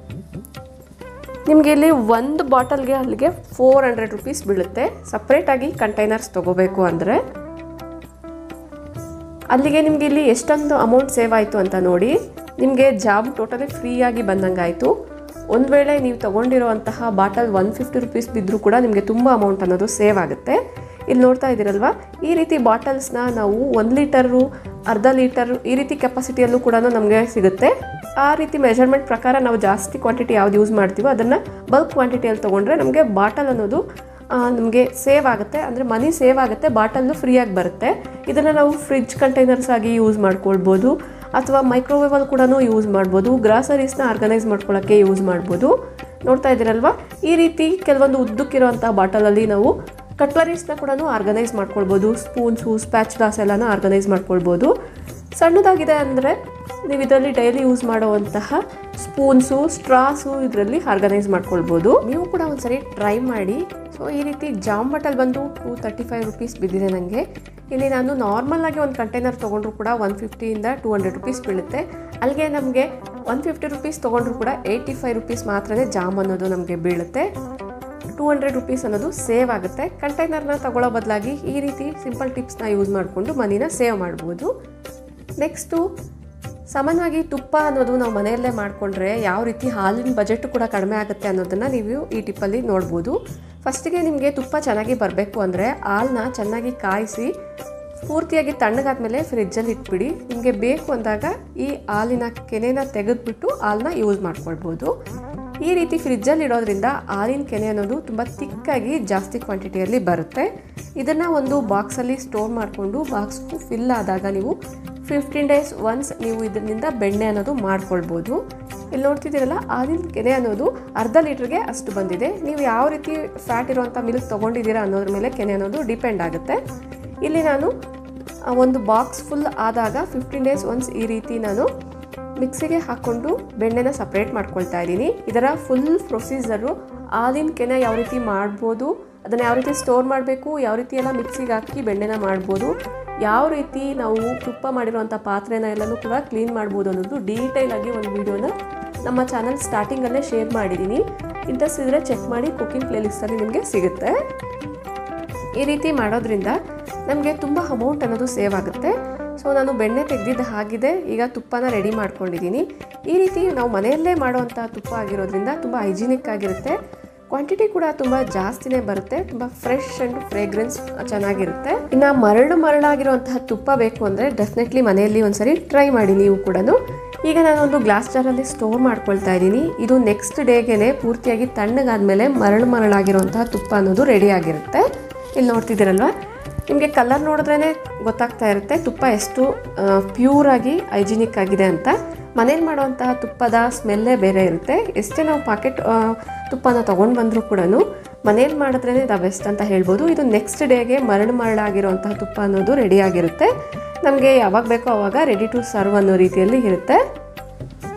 A: ನಿಮಗೆ ಇಲ್ಲಿ ಒಂದು ಬಾಟಲ್ಗೆ ಅಲ್ಲಿಗೆ ಫೋರ್ ಹಂಡ್ರೆಡ್ ರುಪೀಸ್ ಬೀಳುತ್ತೆ ಸಪ್ರೇಟಾಗಿ ಕಂಟೈನರ್ಸ್ ತೊಗೋಬೇಕು ಅಂದರೆ ಅಲ್ಲಿಗೆ ನಿಮಗೆ ಇಲ್ಲಿ ಎಷ್ಟೊಂದು ಅಮೌಂಟ್ ಸೇವ್ ಆಯಿತು ಅಂತ ನೋಡಿ ನಿಮಗೆ ಜಾಬ್ ಟೋಟಲಿ ಫ್ರೀಯಾಗಿ ಬಂದಂಗಾಯಿತು ಒಂದು ವೇಳೆ ನೀವು ತೊಗೊಂಡಿರುವಂತಹ ಬಾಟಲ್ ಒನ್ ಫಿಫ್ಟಿ ರುಪೀಸ್ ಬಿದ್ದರೂ ಕೂಡ ನಿಮಗೆ ತುಂಬ ಅಮೌಂಟ್ ಅನ್ನೋದು ಸೇವ್ ಆಗುತ್ತೆ ಇಲ್ಲಿ ನೋಡ್ತಾ ಇದ್ದೀರಲ್ವಾ ಈ ರೀತಿ ಬಾಟಲ್ಸ್ನ ನಾವು ಒಂದು ಲೀಟರು ಅರ್ಧ ಲೀಟರ್ ಈ ರೀತಿ ಕೆಪಾಸಿಟಿಯಲ್ಲೂ ಕೂಡ ನಮಗೆ ಸಿಗುತ್ತೆ ಆ ರೀತಿ ಮೆಜರ್ಮೆಂಟ್ ಪ್ರಕಾರ ನಾವು ಜಾಸ್ತಿ ಕ್ವಾಂಟಿಟಿ ಯಾವ್ದು ಯೂಸ್ ಮಾಡ್ತೀವೋ ಅದನ್ನು ಬಲ್ಕ್ ಕ್ವಾಂಟಿಟಿಯಲ್ಲಿ ತೊಗೊಂಡ್ರೆ ನಮಗೆ ಬಾಟಲ್ ಅನ್ನೋದು ನಮಗೆ ಸೇವ್ ಆಗುತ್ತೆ ಅಂದರೆ ಮನಿ ಸೇವ್ ಆಗುತ್ತೆ ಬಾಟಲ್ಲು ಫ್ರೀಯಾಗಿ ಬರುತ್ತೆ ಇದನ್ನು ನಾವು ಫ್ರಿಜ್ ಕಂಟೈನರ್ಸ್ ಆಗಿ ಯೂಸ್ ಮಾಡ್ಕೊಳ್ಬೋದು ಅಥವಾ ಮೈಕ್ರೋವೇವಲ್ಲಿ ಕೂಡ ಯೂಸ್ ಮಾಡ್ಬೋದು ಗ್ರಾಸರೀಸ್ನ ಆರ್ಗನೈಸ್ ಮಾಡ್ಕೊಳ್ಳೋಕ್ಕೆ ಯೂಸ್ ಮಾಡ್ಬೋದು ನೋಡ್ತಾ ಇದ್ದೀರಲ್ವಾ ಈ ರೀತಿ ಕೆಲವೊಂದು ಉದ್ದಕ್ಕಿರುವಂಥ ಬಾಟಲಲ್ಲಿ ನಾವು ಕಟ್ಲರೀಸ್ನ ಕೂಡ ಆರ್ಗನೈಸ್ ಮಾಡ್ಕೊಳ್ಬೋದು ಸ್ಪೂನ್ಸು ಸ್ಪ್ಯಾಚುಲಾಸ್ ಎಲ್ಲನೂ ಆರ್ಗನೈಸ್ ಮಾಡ್ಕೊಳ್ಬೋದು ಸಣ್ಣದಾಗಿದೆ ಅಂದರೆ ನೀವು ಇದರಲ್ಲಿ ಡೈಲಿ ಯೂಸ್ ಮಾಡುವಂತಹ ಸ್ಪೂನ್ಸು ಸ್ಟ್ರಾಸು ಇದರಲ್ಲಿ ಆರ್ಗನೈಸ್ ಮಾಡ್ಕೊಳ್ಬೋದು ನೀವು ಕೂಡ ಒಂದ್ಸರಿ ಟ್ರೈ ಮಾಡಿ ಸೊ ಈ ರೀತಿ ಜಾಮ್ ಬಾಟಲ್ ಬಂದು ಟೂ ತರ್ಟಿ ಫೈವ್ ರುಪೀಸ್ ಬಿದ್ದಿದೆ ನನಗೆ ಇಲ್ಲಿ ನಾನು ನಾರ್ಮಲ್ ಆಗಿ ಒಂದು ಕಂಟೈನರ್ ತೊಗೊಂಡ್ರು ಕೂಡ ಒನ್ ಫಿಫ್ಟಿಯಿಂದ ಟೂ ಹಂಡ್ರೆಡ್ ರುಪೀಸ್ ಬೀಳುತ್ತೆ ಅಲ್ಲಿಗೆ ನಮಗೆ ಒನ್ ಫಿಫ್ಟಿ ರುಪೀಸ್ ತೊಗೊಂಡ್ರು ಕೂಡ ಏಯ್ಟಿ ಫೈವ್ ರುಪೀಸ್ ಮಾತ್ರನೇ ಜಾಮ್ ಅನ್ನೋದು ನಮಗೆ ಬೀಳುತ್ತೆ ಟೂ ಹಂಡ್ರೆಡ್ ರುಪೀಸ್ ಅನ್ನೋದು ಸೇವ್ ಆಗುತ್ತೆ ಕಂಟೈನರ್ನ ತಗೊಳ್ಳೋ ಬದಲಾಗಿ ಈ ರೀತಿ ಸಿಂಪಲ್ ಟಿಪ್ಸ್ನ ಯೂಸ್ ಮಾಡಿಕೊಂಡು ಮನಿನ ಸೇವ್ ಮಾಡ್ಬೋದು ನೆಕ್ಸ್ಟು ಸಾಮಾನ್ಯವಾಗಿ ತುಪ್ಪ ಅನ್ನೋದು ನಾವು ಮನೆಯಲ್ಲೇ ಮಾಡಿಕೊಂಡ್ರೆ ಯಾವ ರೀತಿ ಹಾಲಿನ ಬಜೆಟ್ ಕೂಡ ಕಡಿಮೆ ಆಗುತ್ತೆ ಅನ್ನೋದನ್ನು ನೀವು ಈ ಟಿಪ್ಪಲ್ಲಿ ನೋಡ್ಬೋದು ಫಸ್ಟಿಗೆ ನಿಮಗೆ ತುಪ್ಪ ಚೆನ್ನಾಗಿ ಬರಬೇಕು ಅಂದರೆ ಹಾಲನ್ನ ಚೆನ್ನಾಗಿ ಕಾಯಿಸಿ ಪೂರ್ತಿಯಾಗಿ ತಣ್ಣಗಾದ್ಮೇಲೆ ಫ್ರಿಜ್ಜಲ್ಲಿ ಇಟ್ಬಿಡಿ ನಿಮಗೆ ಬೇಕು ಅಂದಾಗ ಈ ಹಾಲಿನ ಕೆನೆನ ತೆಗೆದುಬಿಟ್ಟು ಹಾಲನ್ನ ಯೂಸ್ ಮಾಡ್ಕೊಳ್ಬೋದು ಈ ರೀತಿ ಫ್ರಿಜ್ಜಲ್ಲಿ ಇಡೋದ್ರಿಂದ ಹಾಲಿನ ಕೆನೆ ಅನ್ನೋದು ತುಂಬ ತಿಕ್ಕಾಗಿ ಜಾಸ್ತಿ ಕ್ವಾಂಟಿಟಿಯಲ್ಲಿ ಬರುತ್ತೆ ಇದನ್ನು ಒಂದು ಬಾಕ್ಸಲ್ಲಿ ಸ್ಟೋರ್ ಮಾಡಿಕೊಂಡು ಬಾಕ್ಸ್ಗೂ ಫಿಲ್ ಆದಾಗ ನೀವು ಫಿಫ್ಟೀನ್ ಡೇಸ್ ಒನ್ಸ್ ನೀವು ಇದರಿಂದ ಬೆಣ್ಣೆ ಅನ್ನೋದು ಮಾಡ್ಕೊಳ್ಬೋದು ಇಲ್ಲಿ ನೋಡ್ತಿದ್ದೀರಲ್ಲ ಹಾಲಿನ ಕೆನೆ ಅನ್ನೋದು ಅರ್ಧ ಲೀಟ್ರಿಗೆ ಅಷ್ಟು ಬಂದಿದೆ ನೀವು ಯಾವ ರೀತಿ ಫ್ಯಾಟ್ ಇರುವಂಥ ಮಿಲ್ಕ್ ತೊಗೊಂಡಿದ್ದೀರಾ ಅನ್ನೋದ್ರ ಮೇಲೆ ಕೆನೆ ಅನ್ನೋದು ಡಿಪೆಂಡ್ ಆಗುತ್ತೆ ಇಲ್ಲಿ ನಾನು ಆ, ಒಂದು ಬಾಕ್ಸ್ ಫುಲ್ ಆದಾಗ ಫಿಫ್ಟೀನ್ ಡೇಸ್ ಒನ್ಸ್ ಈ ರೀತಿ ನಾನು ಮಿಕ್ಸಿಗೆ ಹಾಕ್ಕೊಂಡು ಬೆಣ್ಣೆನ ಸಪ್ರೇಟ್ ಮಾಡ್ಕೊಳ್ತಾ ಇದ್ದೀನಿ ಇದರ ಫುಲ್ ಪ್ರೊಸೀಜರು ಹಾಲಿನ ಕೆನೆ ಯಾವ ರೀತಿ ಮಾಡ್ಬೋದು ಅದನ್ನು ಯಾವ ರೀತಿ ಸ್ಟೋರ್ ಮಾಡಬೇಕು ಯಾವ ರೀತಿ ಎಲ್ಲ ಮಿಕ್ಸಿಗೆ ಹಾಕಿ ಬೆಣ್ಣೆನ ಮಾಡ್ಬೋದು ಯಾವ ರೀತಿ ನಾವು ತುಪ್ಪ ಮಾಡಿರುವಂಥ ಪಾತ್ರೆನ ಎಲ್ಲನೂ ಕೂಡ ಕ್ಲೀನ್ ಮಾಡ್ಬೋದು ಅನ್ನೋದು ಡೀಟೇಲ್ ಆಗಿ ಒಂದು ವಿಡಿಯೋನ ನಮ್ಮ ಚಾನಲ್ ಸ್ಟಾರ್ಟಿಂಗಲ್ಲೇ ಶೇರ್ ಮಾಡಿದ್ದೀನಿ ಇಂಟ್ರೆಸ್ಟ್ ಇದ್ದರೆ ಚೆಕ್ ಮಾಡಿ ಕುಕಿಂಗ್ ಪ್ಲೇಲಿಸ್ಟಲ್ಲಿ ನಿಮಗೆ ಸಿಗುತ್ತೆ ಈ ರೀತಿ ಮಾಡೋದ್ರಿಂದ ನಮಗೆ ತುಂಬ ಅಮೌಂಟ್ ಅನ್ನೋದು ಸೇವ್ ಆಗುತ್ತೆ ಸೊ ನಾನು ಬೆಣ್ಣೆ ತೆಗೆದಿದ್ದು ಹಾಗಿದೆ ಈಗ ತುಪ್ಪನ ರೆಡಿ ಮಾಡ್ಕೊಂಡಿದ್ದೀನಿ ಈ ರೀತಿ ನಾವು ಮನೆಯಲ್ಲೇ ಮಾಡುವಂಥ ತುಪ್ಪ ಆಗಿರೋದ್ರಿಂದ ತುಂಬ ಹೈಜಿನಿಕ್ ಆಗಿರುತ್ತೆ ಕ್ವಾಂಟಿಟಿ ಕೂಡ ತುಂಬ ಜಾಸ್ತಿನೇ ಬರುತ್ತೆ ತುಂಬ ಫ್ರೆಶ್ ಆ್ಯಂಡ್ ಫ್ರೇಗ್ರೆನ್ಸ್ ಚೆನ್ನಾಗಿರುತ್ತೆ ಇನ್ನು ಮರಳು ಮರಳಾಗಿರುವಂತಹ ತುಪ್ಪ ಬೇಕು ಅಂದರೆ ಡೆಫಿನೆಟ್ಲಿ ಮನೆಯಲ್ಲಿ ಒಂದ್ಸರಿ ಟ್ರೈ ಮಾಡಿ ನೀವು ಕೂಡ ಈಗ ನಾನೊಂದು ಗ್ಲಾಸ್ ಜಾರಲ್ಲಿ ಸ್ಟೋರ್ ಮಾಡ್ಕೊಳ್ತಾ ಇದ್ದೀನಿ ಇದು ನೆಕ್ಸ್ಟ್ ಡೇಗೆ ಪೂರ್ತಿಯಾಗಿ ತಣ್ಣಗಾದ್ಮೇಲೆ ಮರಳು ಮರಳಾಗಿರುವಂತಹ ತುಪ್ಪ ಅನ್ನೋದು ರೆಡಿ ಆಗಿರುತ್ತೆ ಇಲ್ಲಿ ನೋಡ್ತಿದ್ದೀರಲ್ವಾ ನಿಮಗೆ ಕಲರ್ ನೋಡಿದ್ರೇ ಗೊತ್ತಾಗ್ತಾ ಇರುತ್ತೆ ತುಪ್ಪ ಎಷ್ಟು ಪ್ಯೂರಾಗಿ ಹೈಜಿನಿಕ್ ಆಗಿದೆ ಅಂತ ಮನೇಲಿ ಮಾಡುವಂತಹ ತುಪ್ಪದ ಸ್ಮೆಲ್ಲೇ ಬೇರೆ ಇರುತ್ತೆ ಎಷ್ಟೇ ನಾವು ಪಾಕೆಟ್ ತುಪ್ಪನ ತೊಗೊಂಡು ಬಂದರೂ ಕೂಡ ಮನೇಲಿ ಮಾಡಿದ್ರೇ ದ ಬೆಸ್ಟ್ ಅಂತ ಹೇಳ್ಬೋದು ಇದು ನೆಕ್ಸ್ಟ್ ಡೇಗೆ ಮರಳು ಮರಳಾಗಿರುವಂತಹ ತುಪ್ಪ ಅನ್ನೋದು ರೆಡಿ ಆಗಿರುತ್ತೆ ನಮಗೆ ಯಾವಾಗ ಬೇಕೋ ಆವಾಗ ರೆಡಿ ಟು ಸರ್ವ್ ಅನ್ನೋ ರೀತಿಯಲ್ಲಿ ಇರುತ್ತೆ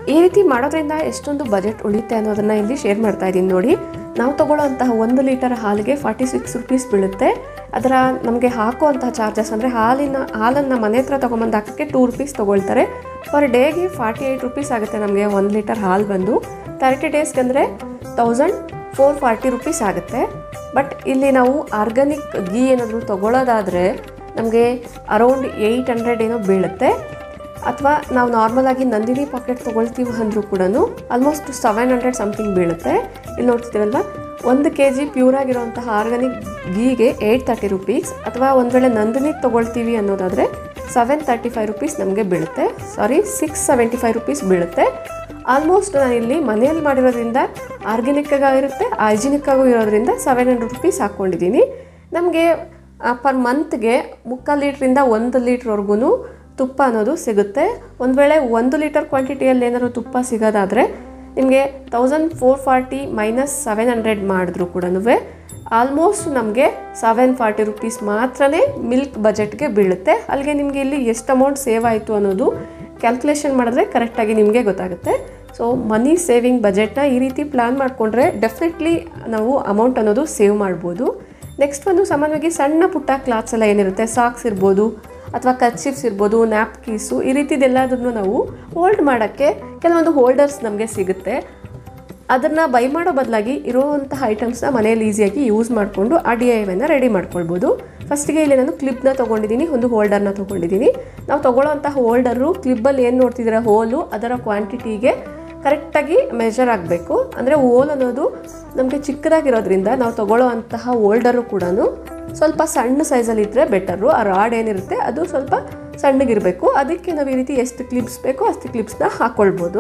A: ಈ ರೀತಿ ಮಾಡೋದ್ರಿಂದ ಎಷ್ಟೊಂದು ಬಜೆಟ್ ಉಳಿತೆ ಅನ್ನೋದನ್ನು ಇಲ್ಲಿ ಶೇರ್ ಮಾಡ್ತಾ ಇದ್ದೀನಿ ನೋಡಿ ನಾವು ತಗೊಳ್ಳೋಂತಹ ಒಂದು ಲೀಟರ್ ಹಾಲಿಗೆ ಫಾರ್ಟಿ ಸಿಕ್ಸ್ ರುಪೀಸ್ ಬೀಳುತ್ತೆ ಅದರ ನಮಗೆ ಹಾಕುವಂತಹ ಚಾರ್ಜಸ್ ಅಂದರೆ ಹಾಲಿನ ಹಾಲನ್ನು ಮನೆ ಹತ್ರ ತೊಗೊಂಬಂದು ಹಾಕೋಕ್ಕೆ ಟೂ ರುಪೀಸ್ ತೊಗೊಳ್ತಾರೆ ಪರ್ ಡೇಗೆ ಫಾರ್ಟಿ ಏಯ್ಟ್ ರುಪೀಸ್ ಆಗುತ್ತೆ ನಮಗೆ ಒಂದು ಲೀಟರ್ ಹಾಲು ಬಂದು ತರ್ಟಿ ಡೇಸ್ಗೆ ಅಂದರೆ ತೌಸಂಡ್ ಫೋರ್ ಫಾರ್ಟಿ ರುಪೀಸ್ ಆಗುತ್ತೆ ಬಟ್ ಇಲ್ಲಿ ನಾವು ಆರ್ಗಾನಿಕ್ ಗೀ ಏನಾದರೂ ತೊಗೊಳ್ಳೋದಾದರೆ ನಮಗೆ ಅರೌಂಡ್ ಏಯ್ಟ್ ಹಂಡ್ರೆಡ್ ಏನೋ ಬೀಳುತ್ತೆ ಅಥವಾ ನಾವು ನಾರ್ಮಲ್ ಆಗಿ ನಂದಿನಿ ಪಾಕೆಟ್ ತೊಗೊಳ್ತೀವಿ ಅಂದರೂ ಕೂಡ ಆಲ್ಮೋಸ್ಟ್ ಸೆವೆನ್ ಹಂಡ್ರೆಡ್ ಸಮಥಿಂಗ್ ಬೀಳುತ್ತೆ ಇಲ್ಲಿ ನೋಡ್ತಿದ್ದೀರಲ್ವ ಒಂದು ಕೆ ಜಿ ಪ್ಯೂರ್ ಆಗಿರುವಂತಹ ಆರ್ಗಾನಿಕ್ ಗೀಗೆ ಏಯ್ಟ್ ತರ್ಟಿ ರುಪೀಸ್ ಅಥವಾ ಒಂದು ವೇಳೆ ನಂದಿನಿ ತೊಗೊಳ್ತೀವಿ ಅನ್ನೋದಾದರೆ ಸೆವೆನ್ ತರ್ಟಿ ಫೈವ್ ರುಪೀಸ್ ನಮಗೆ ಬೀಳುತ್ತೆ sorry six seventy five rupees ಬೀಳುತ್ತೆ ಆಲ್ಮೋಸ್ಟ್ ನಾನು ಇಲ್ಲಿ ಮನೆಯಲ್ಲಿ ಮಾಡಿರೋದ್ರಿಂದ ಆರ್ಗ್ಯಾನಿಕ್ ಆಗಿರುತ್ತೆ ಹೈಜಿನಿಕ್ ಆಗು ಇರೋದ್ರಿಂದ ಸೆವೆನ್ ಹಂಡ್ರೆಡ್ ರುಪೀಸ್ ಹಾಕ್ಕೊಂಡಿದ್ದೀನಿ ನಮಗೆ ಪರ್ ಮಂತ್ಗೆ ಮುಕ್ಕಾಲು ಲೀಟ್ರಿಂದ ಒಂದು ಲೀಟ್ರ್ವರೆಗೂ ತುಪ್ಪ ಅನ್ನೋದು ಸಿಗುತ್ತೆ ಒಂದು ವೇಳೆ ಒಂದು ಲೀಟರ್ ಕ್ವಾಂಟಿಟಿಯಲ್ಲಿ ಏನಾದರೂ ತುಪ್ಪ ಸಿಗೋದಾದರೆ ನಿಮಗೆ thousand four forty minus seven hundred ಮಾಡಿದ್ರು ಕೂಡ ಆಲ್ಮೋಸ್ಟ್ ನಮಗೆ ಸೆವೆನ್ ಫಾರ್ಟಿ ರುಪೀಸ್ ಮಾತ್ರನೇ ಮಿಲ್ಕ್ ಬಜೆಟ್ಗೆ ಬೀಳುತ್ತೆ ಅಲ್ಲಿಗೆ ನಿಮಗೆ ಇಲ್ಲಿ ಎಷ್ಟು ಅಮೌಂಟ್ ಸೇವ್ ಆಯಿತು ಅನ್ನೋದು ಕ್ಯಾಲ್ಕುಲೇಷನ್ ಮಾಡಿದ್ರೆ ಕರೆಕ್ಟಾಗಿ ನಿಮಗೆ ಗೊತ್ತಾಗುತ್ತೆ ಸೊ ಮನಿ ಸೇವಿಂಗ್ ಬಜೆಟ್ನ ಈ ರೀತಿ ಪ್ಲ್ಯಾನ್ ಮಾಡಿಕೊಂಡ್ರೆ ಡೆಫಿನೆಟ್ಲಿ ನಾವು ಅಮೌಂಟ್ ಅನ್ನೋದು ಸೇವ್ ಮಾಡ್ಬೋದು ನೆಕ್ಸ್ಟ್ ಒಂದು ಸಾಮಾನ್ಯವಾಗಿ ಸಣ್ಣ ಪುಟ್ಟ ಕ್ಲಾತ್ಸ್ ಎಲ್ಲ ಏನಿರುತ್ತೆ ಸಾಕ್ಸ್ ಇರ್ಬೋದು ಅಥವಾ ಕಚ್ಚಿಪ್ಸ್ ಇರ್ಬೋದು ನ್ಯಾಪ್ಕೀಸು ಈ ರೀತಿದೆಲ್ಲದನ್ನು ನಾವು ಹೋಲ್ಡ್ ಮಾಡೋಕ್ಕೆ ಕೆಲವೊಂದು ಹೋಲ್ಡರ್ಸ್ ನಮಗೆ ಸಿಗುತ್ತೆ ಅದನ್ನು ಬೈ ಮಾಡೋ ಬದಲಾಗಿ ಇರುವಂತಹ ಐಟಮ್ಸ್ನ ಮನೆಯಲ್ಲಿ ಈಸಿಯಾಗಿ ಯೂಸ್ ಮಾಡಿಕೊಂಡು ಆ ಡಿ ಐ ವೈನ ರೆಡಿ ಮಾಡ್ಕೊಳ್ಬೋದು ಫಸ್ಟಿಗೆ ಇಲ್ಲಿ ನಾನು ಕ್ಲಿಪ್ನ ತೊಗೊಂಡಿದ್ದೀನಿ ಒಂದು ಹೋಲ್ಡರ್ನ ತೊಗೊಂಡಿದ್ದೀನಿ ನಾವು ತೊಗೊಳ್ಳೋಂತಹ ಹೋಲ್ಡರು ಕ್ಲಿಪ್ಪಲ್ಲಿ ಏನು ನೋಡ್ತಿದ್ದೀರ ಹೋಲು ಅದರ ಕ್ವಾಂಟಿಟಿಗೆ ಕರೆಕ್ಟಾಗಿ ಮೆಜರ್ ಆಗಬೇಕು ಅಂದರೆ ಹೋಲ್ ಅನ್ನೋದು ನಮಗೆ ಚಿಕ್ಕದಾಗಿರೋದ್ರಿಂದ ನಾವು ತೊಗೊಳ್ಳೋ ಅಂತಹ ಹೋಲ್ಡರು ಕೂಡ ಸ್ವಲ್ಪ ಸಣ್ಣ ಸೈಜಲ್ಲಿ ಇದ್ದರೆ ಬೆಟರು ಆ ರಾಡ್ ಏನಿರುತ್ತೆ ಅದು ಸ್ವಲ್ಪ ಸಣ್ಣಗಿರಬೇಕು ಅದಕ್ಕೆ ನಾವು ಈ ರೀತಿ ಎಷ್ಟು ಕ್ಲಿಪ್ಸ್ ಬೇಕೋ ಅಷ್ಟು ಕ್ಲಿಪ್ಸ್ನ ಹಾಕ್ಕೊಳ್ಬೋದು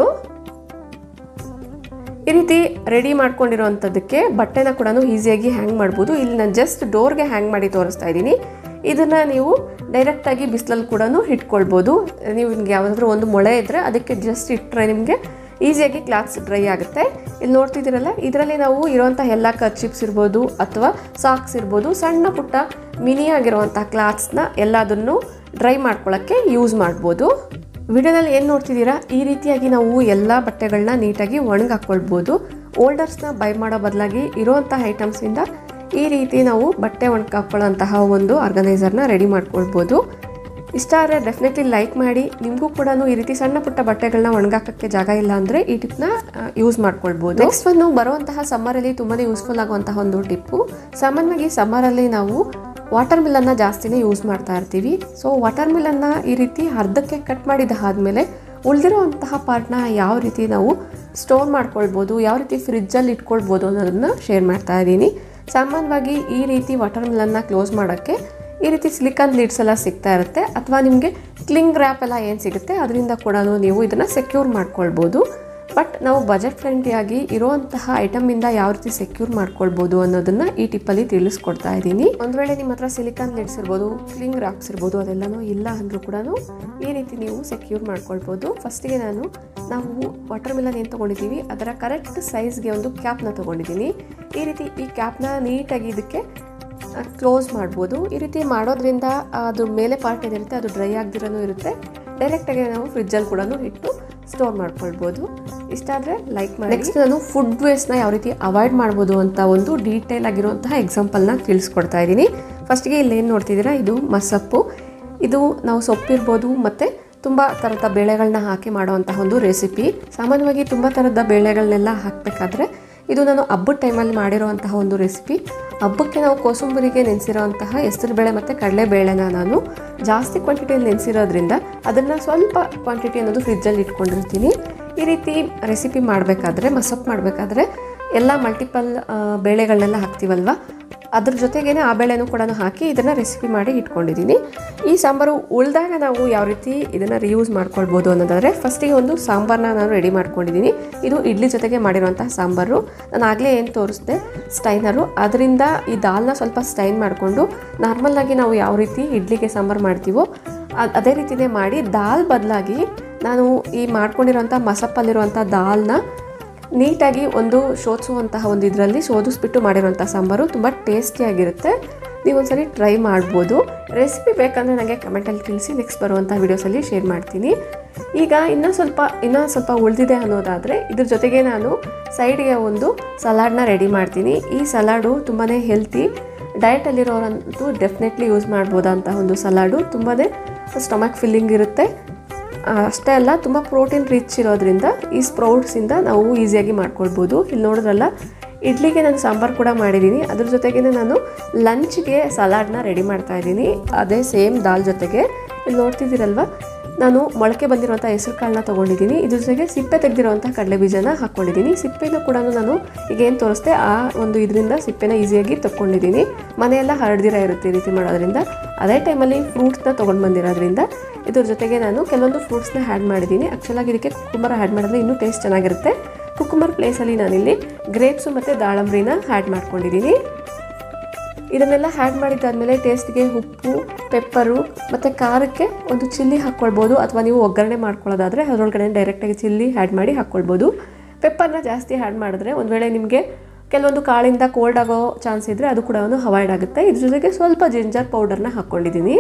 A: ಈ ರೀತಿ ರೆಡಿ ಮಾಡ್ಕೊಂಡಿರೋವಂಥದ್ದಕ್ಕೆ ಬಟ್ಟೆನ ಕೂಡ ಈಸಿಯಾಗಿ ಹ್ಯಾಂಗ್ ಮಾಡ್ಬೋದು ಇಲ್ಲಿ ನಾನು ಜಸ್ಟ್ ಡೋರ್ಗೆ ಹ್ಯಾಂಗ್ ಮಾಡಿ ತೋರಿಸ್ತಾ ಇದ್ದೀನಿ ಇದನ್ನು ನೀವು ಡೈರೆಕ್ಟಾಗಿ ಬಿಸಿಲಲ್ಲಿ ಕೂಡ ಇಟ್ಕೊಳ್ಬೋದು ನೀವು ನಿಮ್ಗೆ ಯಾವುದಾದ್ರೂ ಒಂದು ಮೊಳೆ ಇದ್ದರೆ ಅದಕ್ಕೆ ಜಸ್ಟ್ ಇಟ್ಟರೆ ನಿಮಗೆ ಈಸಿಯಾಗಿ ಕ್ಲಾತ್ಸ್ ಡ್ರೈ ಆಗುತ್ತೆ ಇಲ್ಲಿ ನೋಡ್ತಿದ್ದೀರಲ್ಲ ಇದರಲ್ಲಿ ನಾವು ಇರುವಂಥ ಎಲ್ಲ ಕಚಿಪ್ಸ್ ಇರ್ಬೋದು ಅಥವಾ ಸಾಕ್ಸ್ ಇರ್ಬೋದು ಸಣ್ಣ ಪುಟ್ಟ ಮಿನಿ ಆಗಿರುವಂಥ ಕ್ಲಾತ್ಸ್ನ ಎಲ್ಲದನ್ನು ಡ್ರೈ ಮಾಡ್ಕೊಳ್ಳೋಕ್ಕೆ ಯೂಸ್ ಮಾಡ್ಬೋದು ವಿಡಿಯೋದಲ್ಲಿ ಏನು ನೋಡ್ತಿದ್ದೀರಾ ಈ ರೀತಿಯಾಗಿ ನಾವು ಎಲ್ಲ ಬಟ್ಟೆಗಳನ್ನ ನೀಟಾಗಿ ಒಣಗಿ ಹಾಕ್ಕೊಳ್ಬೋದು ಓಲ್ಡರ್ಸ್ನ ಬೈ ಮಾಡೋ ಬದಲಾಗಿ ಇರುವಂಥ ಐಟಮ್ಸಿಂದ ಈ ರೀತಿ ನಾವು ಬಟ್ಟೆ ಒಣಗಿ ಹಾಕ್ಕೊಳ್ಳೋಂತಹ ಒಂದು ಆರ್ಗನೈಸರ್ನ ರೆಡಿ ಮಾಡ್ಕೊಳ್ಬೋದು ಇಷ್ಟ ಆದರೆ ಡೆಫಿನೆಟ್ಲಿ ಲೈಕ್ ಮಾಡಿ ನಿಮಗೂ ಕೂಡ ಈ ರೀತಿ ಸಣ್ಣ ಪುಟ್ಟ ಬಟ್ಟೆಗಳನ್ನ ಒಣಗಾಕಕ್ಕೆ ಜಾಗ ಇಲ್ಲ ಅಂದರೆ ಈ ಟಿಪ್ನ ಯೂಸ್ ಮಾಡ್ಕೊಳ್ಬೋದು ನೆಕ್ಸ್ಟ್ ಒಂದು ಬರುವಂತಹ ಸಮ್ಮರಲ್ಲಿ ತುಂಬಾ ಯೂಸ್ಫುಲ್ ಆಗುವಂತಹ ಒಂದು ಟಿಪ್ಪು ಸಾಮಾನ್ಯವಾಗಿ ಸಮ್ಮರಲ್ಲಿ ನಾವು ವಾಟರ್ ಮಿಲ್ಲನ್ನು ಜಾಸ್ತಿನೇ ಯೂಸ್ ಮಾಡ್ತಾ ಇರ್ತೀವಿ ಸೊ ವಾಟರ್ ಮಿಲ್ಲನ್ನು ಈ ರೀತಿ ಅರ್ಧಕ್ಕೆ ಕಟ್ ಮಾಡಿದ ಆದಮೇಲೆ ಉಳಿದಿರೋವಂತಹ ಪಾರ್ಟ್ನ ಯಾವ ರೀತಿ ನಾವು ಸ್ಟೋರ್ ಮಾಡ್ಕೊಳ್ಬೋದು ಯಾವ ರೀತಿ ಫ್ರಿಜ್ಜಲ್ಲಿ ಇಟ್ಕೊಳ್ಬೋದು ಅನ್ನೋದನ್ನು ಶೇರ್ ಮಾಡ್ತಾ ಇದ್ದೀನಿ ಸಾಮಾನ್ಯವಾಗಿ ಈ ರೀತಿ ವಾಟರ್ ಮಿಲ್ಲನ್ನು ಕ್ಲೋಸ್ ಮಾಡೋಕ್ಕೆ ಈ ರೀತಿ ಸಿಲಿಕಾನ್ ಲೀಡ್ಸ್ ಎಲ್ಲ ಸಿಗ್ತಾ ಇರುತ್ತೆ ಅಥವಾ ನಿಮಗೆ ಕ್ಲಿಂಗ್ ರ್ಯಾಪ್ ಎಲ್ಲ ಏನು ಸಿಗುತ್ತೆ ಅದರಿಂದ ಕೂಡ ನೀವು ಇದನ್ನು ಸೆಕ್ಯೂರ್ ಮಾಡ್ಕೊಳ್ಬೋದು ಬಟ್ ನಾವು ಬಜೆಟ್ ಫ್ರೆಂಡ್ಲಿಯಾಗಿ ಇರುವಂತಹ ಐಟಮಿಂದ ಯಾವ ರೀತಿ ಸೆಕ್ಯೂರ್ ಮಾಡ್ಕೊಳ್ಬೋದು ಅನ್ನೋದನ್ನ ಈ ಟಿಪ್ಪಲ್ಲಿ ತಿಳಿಸ್ಕೊಡ್ತಾ ಇದ್ದೀನಿ ಒಂದು ವೇಳೆ ನಿಮ್ಮ ಹತ್ರ ಸಿಲಿಕಾನ್ ಲಿಡ್ಸ್ ಇರ್ಬೋದು ಕ್ಲಿಂಗ್ ರಾಕ್ಸ್ ಇರ್ಬೋದು ಅದೆಲ್ಲನೂ ಇಲ್ಲ ಅಂದರೂ ಕೂಡ ಈ ರೀತಿ ನೀವು ಸೆಕ್ಯೂರ್ ಮಾಡ್ಕೊಳ್ಬೋದು ಫಸ್ಟಿಗೆ ನಾನು ನಾವು ವಾಟರ್ ಮಿಲನ್ ಏನು ತೊಗೊಂಡಿದ್ದೀವಿ ಅದರ ಕರೆಕ್ಟ್ ಸೈಜ್ಗೆ ಒಂದು ಕ್ಯಾಪ್ನ ತೊಗೊಂಡಿದ್ದೀನಿ ಈ ರೀತಿ ಈ ಕ್ಯಾಪ್ನ ನೀಟಾಗಿ ಇದಕ್ಕೆ ಕ್ಲೋಸ್ ಮಾಡ್ಬೋದು ಈ ರೀತಿ ಮಾಡೋದ್ರಿಂದ ಅದು ಮೇಲೆ ಪಾರ್ಟ್ ಏನಿರುತ್ತೆ ಅದು ಡ್ರೈ ಆಗದಿರೋನು ಇರುತ್ತೆ ಡೈರೆಕ್ಟಾಗಿ ನಾವು ಫ್ರಿಜ್ಜಲ್ಲಿ ಕೂಡ ಇಟ್ಟು ಸ್ಟೋರ್ ಮಾಡ್ಕೊಳ್ಬೋದು ಇಷ್ಟ ಆದರೆ ಲೈಕ್ ಮಾಡಿ ನೆಕ್ಸ್ಟ್ ನಾನು ಫುಡ್ ವೇಸ್ಟ್ನ ಯಾವ ರೀತಿ ಅವಾಯ್ಡ್ ಮಾಡ್ಬೋದು ಅಂತ ಒಂದು ಡೀಟೇಲ್ ಆಗಿರುವಂತಹ ಎಕ್ಸಾಂಪಲ್ನ ತಿಳಿಸ್ಕೊಡ್ತಾ ಇದ್ದೀನಿ ಫಸ್ಟಿಗೆ ಇಲ್ಲಿ ಏನು ನೋಡ್ತಿದ್ದೀರಾ ಇದು ಮಸಪ್ಪು ಇದು ನಾವು ಸೊಪ್ಪಿರ್ಬೋದು ಮತ್ತು ತುಂಬ ಥರದ ಬೇಳೆಗಳನ್ನ ಹಾಕಿ ಮಾಡುವಂತಹ ಒಂದು ರೆಸಿಪಿ ಸಾಮಾನ್ಯವಾಗಿ ತುಂಬ ಥರದ ಬೇಳೆಗಳನ್ನೆಲ್ಲ ಹಾಕಬೇಕಾದ್ರೆ ಇದು ನಾನು ಹಬ್ಬದ ಟೈಮಲ್ಲಿ ಮಾಡಿರೋವಂತಹ ಒಂದು ರೆಸಿಪಿ ಹಬ್ಬಕ್ಕೆ ನಾವು ಕೋಸಂಬರಿಗೆ ನೆನೆಸಿರೋಂತಹ ಹೆಸರುಬೇಳೆ ಮತ್ತು ಕಡಲೆಬೇಳೆನ ನಾನು ಜಾಸ್ತಿ ಕ್ವಾಂಟಿಟಿಯಲ್ಲಿ ನೆನೆಸಿರೋದ್ರಿಂದ ಅದನ್ನು ಸ್ವಲ್ಪ ಕ್ವಾಂಟಿಟಿ ಅನ್ನೋದು ಫ್ರಿಜ್ಜಲ್ಲಿ ಇಟ್ಕೊಂಡಿರ್ತೀನಿ ಈ ರೀತಿ ರೆಸಿಪಿ ಮಾಡಬೇಕಾದ್ರೆ ಮಸಪ್ ಮಾಡಬೇಕಾದ್ರೆ ಎಲ್ಲ ಮಲ್ಟಿಪಲ್ ಬೇಳೆಗಳನ್ನೆಲ್ಲ ಹಾಕ್ತೀವಲ್ವ ಅದ್ರ ಜೊತೆಗೇನೆ ಆ ಬೇಳೆನೂ ಕೂಡ ಹಾಕಿ ಇದನ್ನು ರೆಸಿಪಿ ಮಾಡಿ ಇಟ್ಕೊಂಡಿದ್ದೀನಿ ಈ ಸಾಂಬಾರು ಉಳಿದಾಗ ನಾವು ಯಾವ ರೀತಿ ಇದನ್ನು ರಿಯೂಸ್ ಮಾಡ್ಕೊಳ್ಬೋದು ಅನ್ನೋದಾದರೆ ಫಸ್ಟಿಗೆ ಒಂದು ಸಾಂಬಾರನ್ನ ನಾನು ರೆಡಿ ಮಾಡ್ಕೊಂಡಿದ್ದೀನಿ ಇದು ಇಡ್ಲಿ ಜೊತೆಗೆ ಮಾಡಿರುವಂತಹ ಸಾಂಬಾರು ನಾನು ಆಗಲೇ ಏನು ತೋರಿಸಿದೆ ಸ್ಟೈನರು ಅದರಿಂದ ಈ ದಾಲ್ನ ಸ್ವಲ್ಪ ಸ್ಟೈನ್ ಮಾಡಿಕೊಂಡು ನಾರ್ಮಲ್ಲಾಗಿ ನಾವು ಯಾವ ರೀತಿ ಇಡ್ಲಿಗೆ ಸಾಂಬಾರು ಮಾಡ್ತೀವೋ ಅದ್- ಅದೇ ರೀತಿನೇ ಮಾಡಿ ದಾಲ್ ಬದಲಾಗಿ ನಾನು ಈ ಮಾಡ್ಕೊಂಡಿರೋಂಥ ಮಸಪ್ಪಲ್ಲಿರುವಂಥ ದಾಲ್ನ ನೀಟಾಗಿ ಒಂದು ಶೋಧಿಸುವಂತಹ ಒಂದು ಇದರಲ್ಲಿ ಶೋಧಿಸ್ಬಿಟ್ಟು ಮಾಡಿರುವಂಥ ಸಾಂಬಾರು ತುಂಬ ಟೇಸ್ಟಿಯಾಗಿರುತ್ತೆ ನೀವು ಒಂದ್ಸರಿ ಟ್ರೈ ಮಾಡ್ಬೋದು ರೆಸಿಪಿ ಬೇಕಂದರೆ ನನಗೆ ಕಮೆಂಟಲ್ಲಿ ತಿಳಿಸಿ ನೆಕ್ಸ್ಟ್ ಬರುವಂಥ ವೀಡಿಯೋಸಲ್ಲಿ ಶೇರ್ ಮಾಡ್ತೀನಿ ಈಗ ಇನ್ನೂ ಸ್ವಲ್ಪ ಇನ್ನೂ ಸ್ವಲ್ಪ ಉಳಿದಿದೆ ಅನ್ನೋದಾದರೆ ಇದ್ರ ಜೊತೆಗೆ ನಾನು ಸೈಡ್ಗೆ ಒಂದು ಸಲಾಡ್ನ ರೆಡಿ ಮಾಡ್ತೀನಿ ಈ ಸಲಾಡು ತುಂಬಾ ಹೆಲ್ತಿ ಡಯಟಲ್ಲಿರೋರಂತೂ ಡೆಫಿನೆಟ್ಲಿ ಯೂಸ್ ಮಾಡ್ಬೋದಂತ ಒಂದು ಸಲಾಡು ತುಂಬಾ ಸ್ಟಮಕ್ ಫಿಲ್ಲಿಂಗ್ ಇರುತ್ತೆ ಆ, ಅಷ್ಟೇ ಅಲ್ಲ ತುಂಬ ಪ್ರೋಟೀನ್ ರಿಚ್ ಇರೋದ್ರಿಂದ ಈ ಸ್ಪ್ರೌಟ್ಸಿಂದ ನಾವು ಈಸಿಯಾಗಿ ಮಾಡ್ಕೊಳ್ಬೋದು ಇಲ್ಲಿ ನೋಡಿದ್ರಲ್ಲ ಇಡ್ಲಿಗೆ ನಾನು ಸಾಂಬಾರು ಕೂಡ ಮಾಡಿದ್ದೀನಿ ಅದ್ರ ಜೊತೆಗೆ ನಾನು ಲಂಚ್ಗೆ ಸಲಾಡ್ನ ರೆಡಿ ಮಾಡ್ತಾ ಇದ್ದೀನಿ ಅದೇ ಸೇಮ್ ದಾಲ್ ಜೊತೆಗೆ ಇಲ್ಲಿ ನೋಡ್ತಿದ್ದೀರಲ್ವ ನಾನು ಮೊಳಕೆ ಬಂದಿರುವಂಥ ಹೆಸರು ಕಾಳನ್ನ ತೊಗೊಂಡಿದ್ದೀನಿ ಇದ್ರ ಜೊತೆಗೆ ಸಿಪ್ಪೆ ತೆಗೆದಿರುವಂಥ ಕಡಲೆ ಬೀಜನ ಹಾಕ್ಕೊಂಡಿದ್ದೀನಿ ಸಿಪ್ಪೆನ ಕೂಡ ನಾನು ಈಗ ಏನು ತೋರಿಸ್ದೆ ಆ ಒಂದು ಇದರಿಂದ ಸಿಪ್ಪೆನ ಈಸಿಯಾಗಿ ತೊಗೊಂಡಿದ್ದೀನಿ ಮನೆಯೆಲ್ಲ ಹರಡ್ದಿರ ಇರುತ್ತೆ ಈ ರೀತಿ ಮಾಡೋದ್ರಿಂದ ಅದೇ ಟೈಮಲ್ಲಿ ಫ್ರೂಟ್ಸ್ನ ತೊಗೊಂಡು ಬಂದಿರೋದ್ರಿಂದ ಇದ್ರ ಜೊತೆಗೆ ನಾನು ಕೆಲವೊಂದು ಫ್ರೂಟ್ಸ್ನ ಆ್ಯಡ್ ಮಾಡಿದ್ದೀನಿ ಆ್ಯಕ್ಚುಲಾಗಿ ಇದಕ್ಕೆ ಕುಕ್ಕುಂಬರ ಆ್ಯಡ್ ಮಾಡಿದ್ರೆ ಇನ್ನೂ ಟೇಸ್ಟ್ ಚೆನ್ನಾಗಿರುತ್ತೆ ಕುಕ್ಕುಂಬರ್ ಪ್ಲೇಸಲ್ಲಿ ನಾನಿಲ್ಲಿ ಗ್ರೇಪ್ಸು ಮತ್ತು ದಾಳಂಬ್ರಿನ ಆ್ಯಡ್ ಮಾಡ್ಕೊಂಡಿದ್ದೀನಿ ಇದನ್ನೆಲ್ಲ ಆ್ಯಡ್ ಮಾಡಿದ್ದಾದಮೇಲೆ ಟೇಸ್ಟ್ಗೆ ಉಪ್ಪು ಪೆಪ್ಪರು ಮತ್ತು ಖಾರಕ್ಕೆ ಒಂದು ಚಿಲ್ಲಿ ಹಾಕ್ಕೊಳ್ಬೋದು ಅಥವಾ ನೀವು ಒಗ್ಗರಣೆ ಮಾಡ್ಕೊಳ್ಳೋದಾದರೆ ಅದರೊಳಗಡೆ ಡೈರೆಕ್ಟಾಗಿ ಚಿಲ್ಲಿ ಆ್ಯಡ್ ಮಾಡಿ ಹಾಕ್ಕೊಳ್ಬೋದು ಪೆಪ್ಪರ್ನ ಜಾಸ್ತಿ ಆ್ಯಡ್ ಮಾಡಿದ್ರೆ ಒಂದು ವೇಳೆ ನಿಮಗೆ ಕೆಲವೊಂದು ಕಾಳಿಂದ ಕೋಲ್ಡ್ ಆಗೋ ಚಾನ್ಸ್ ಇದ್ದರೆ ಅದು ಕೂಡ ಅವಾಯ್ಡ್ ಆಗುತ್ತೆ ಇದ್ರ ಜೊತೆಗೆ ಸ್ವಲ್ಪ ಜಿಂಜರ್ ಪೌಡರ್ನ ಹಾಕ್ಕೊಂಡಿದ್ದೀನಿ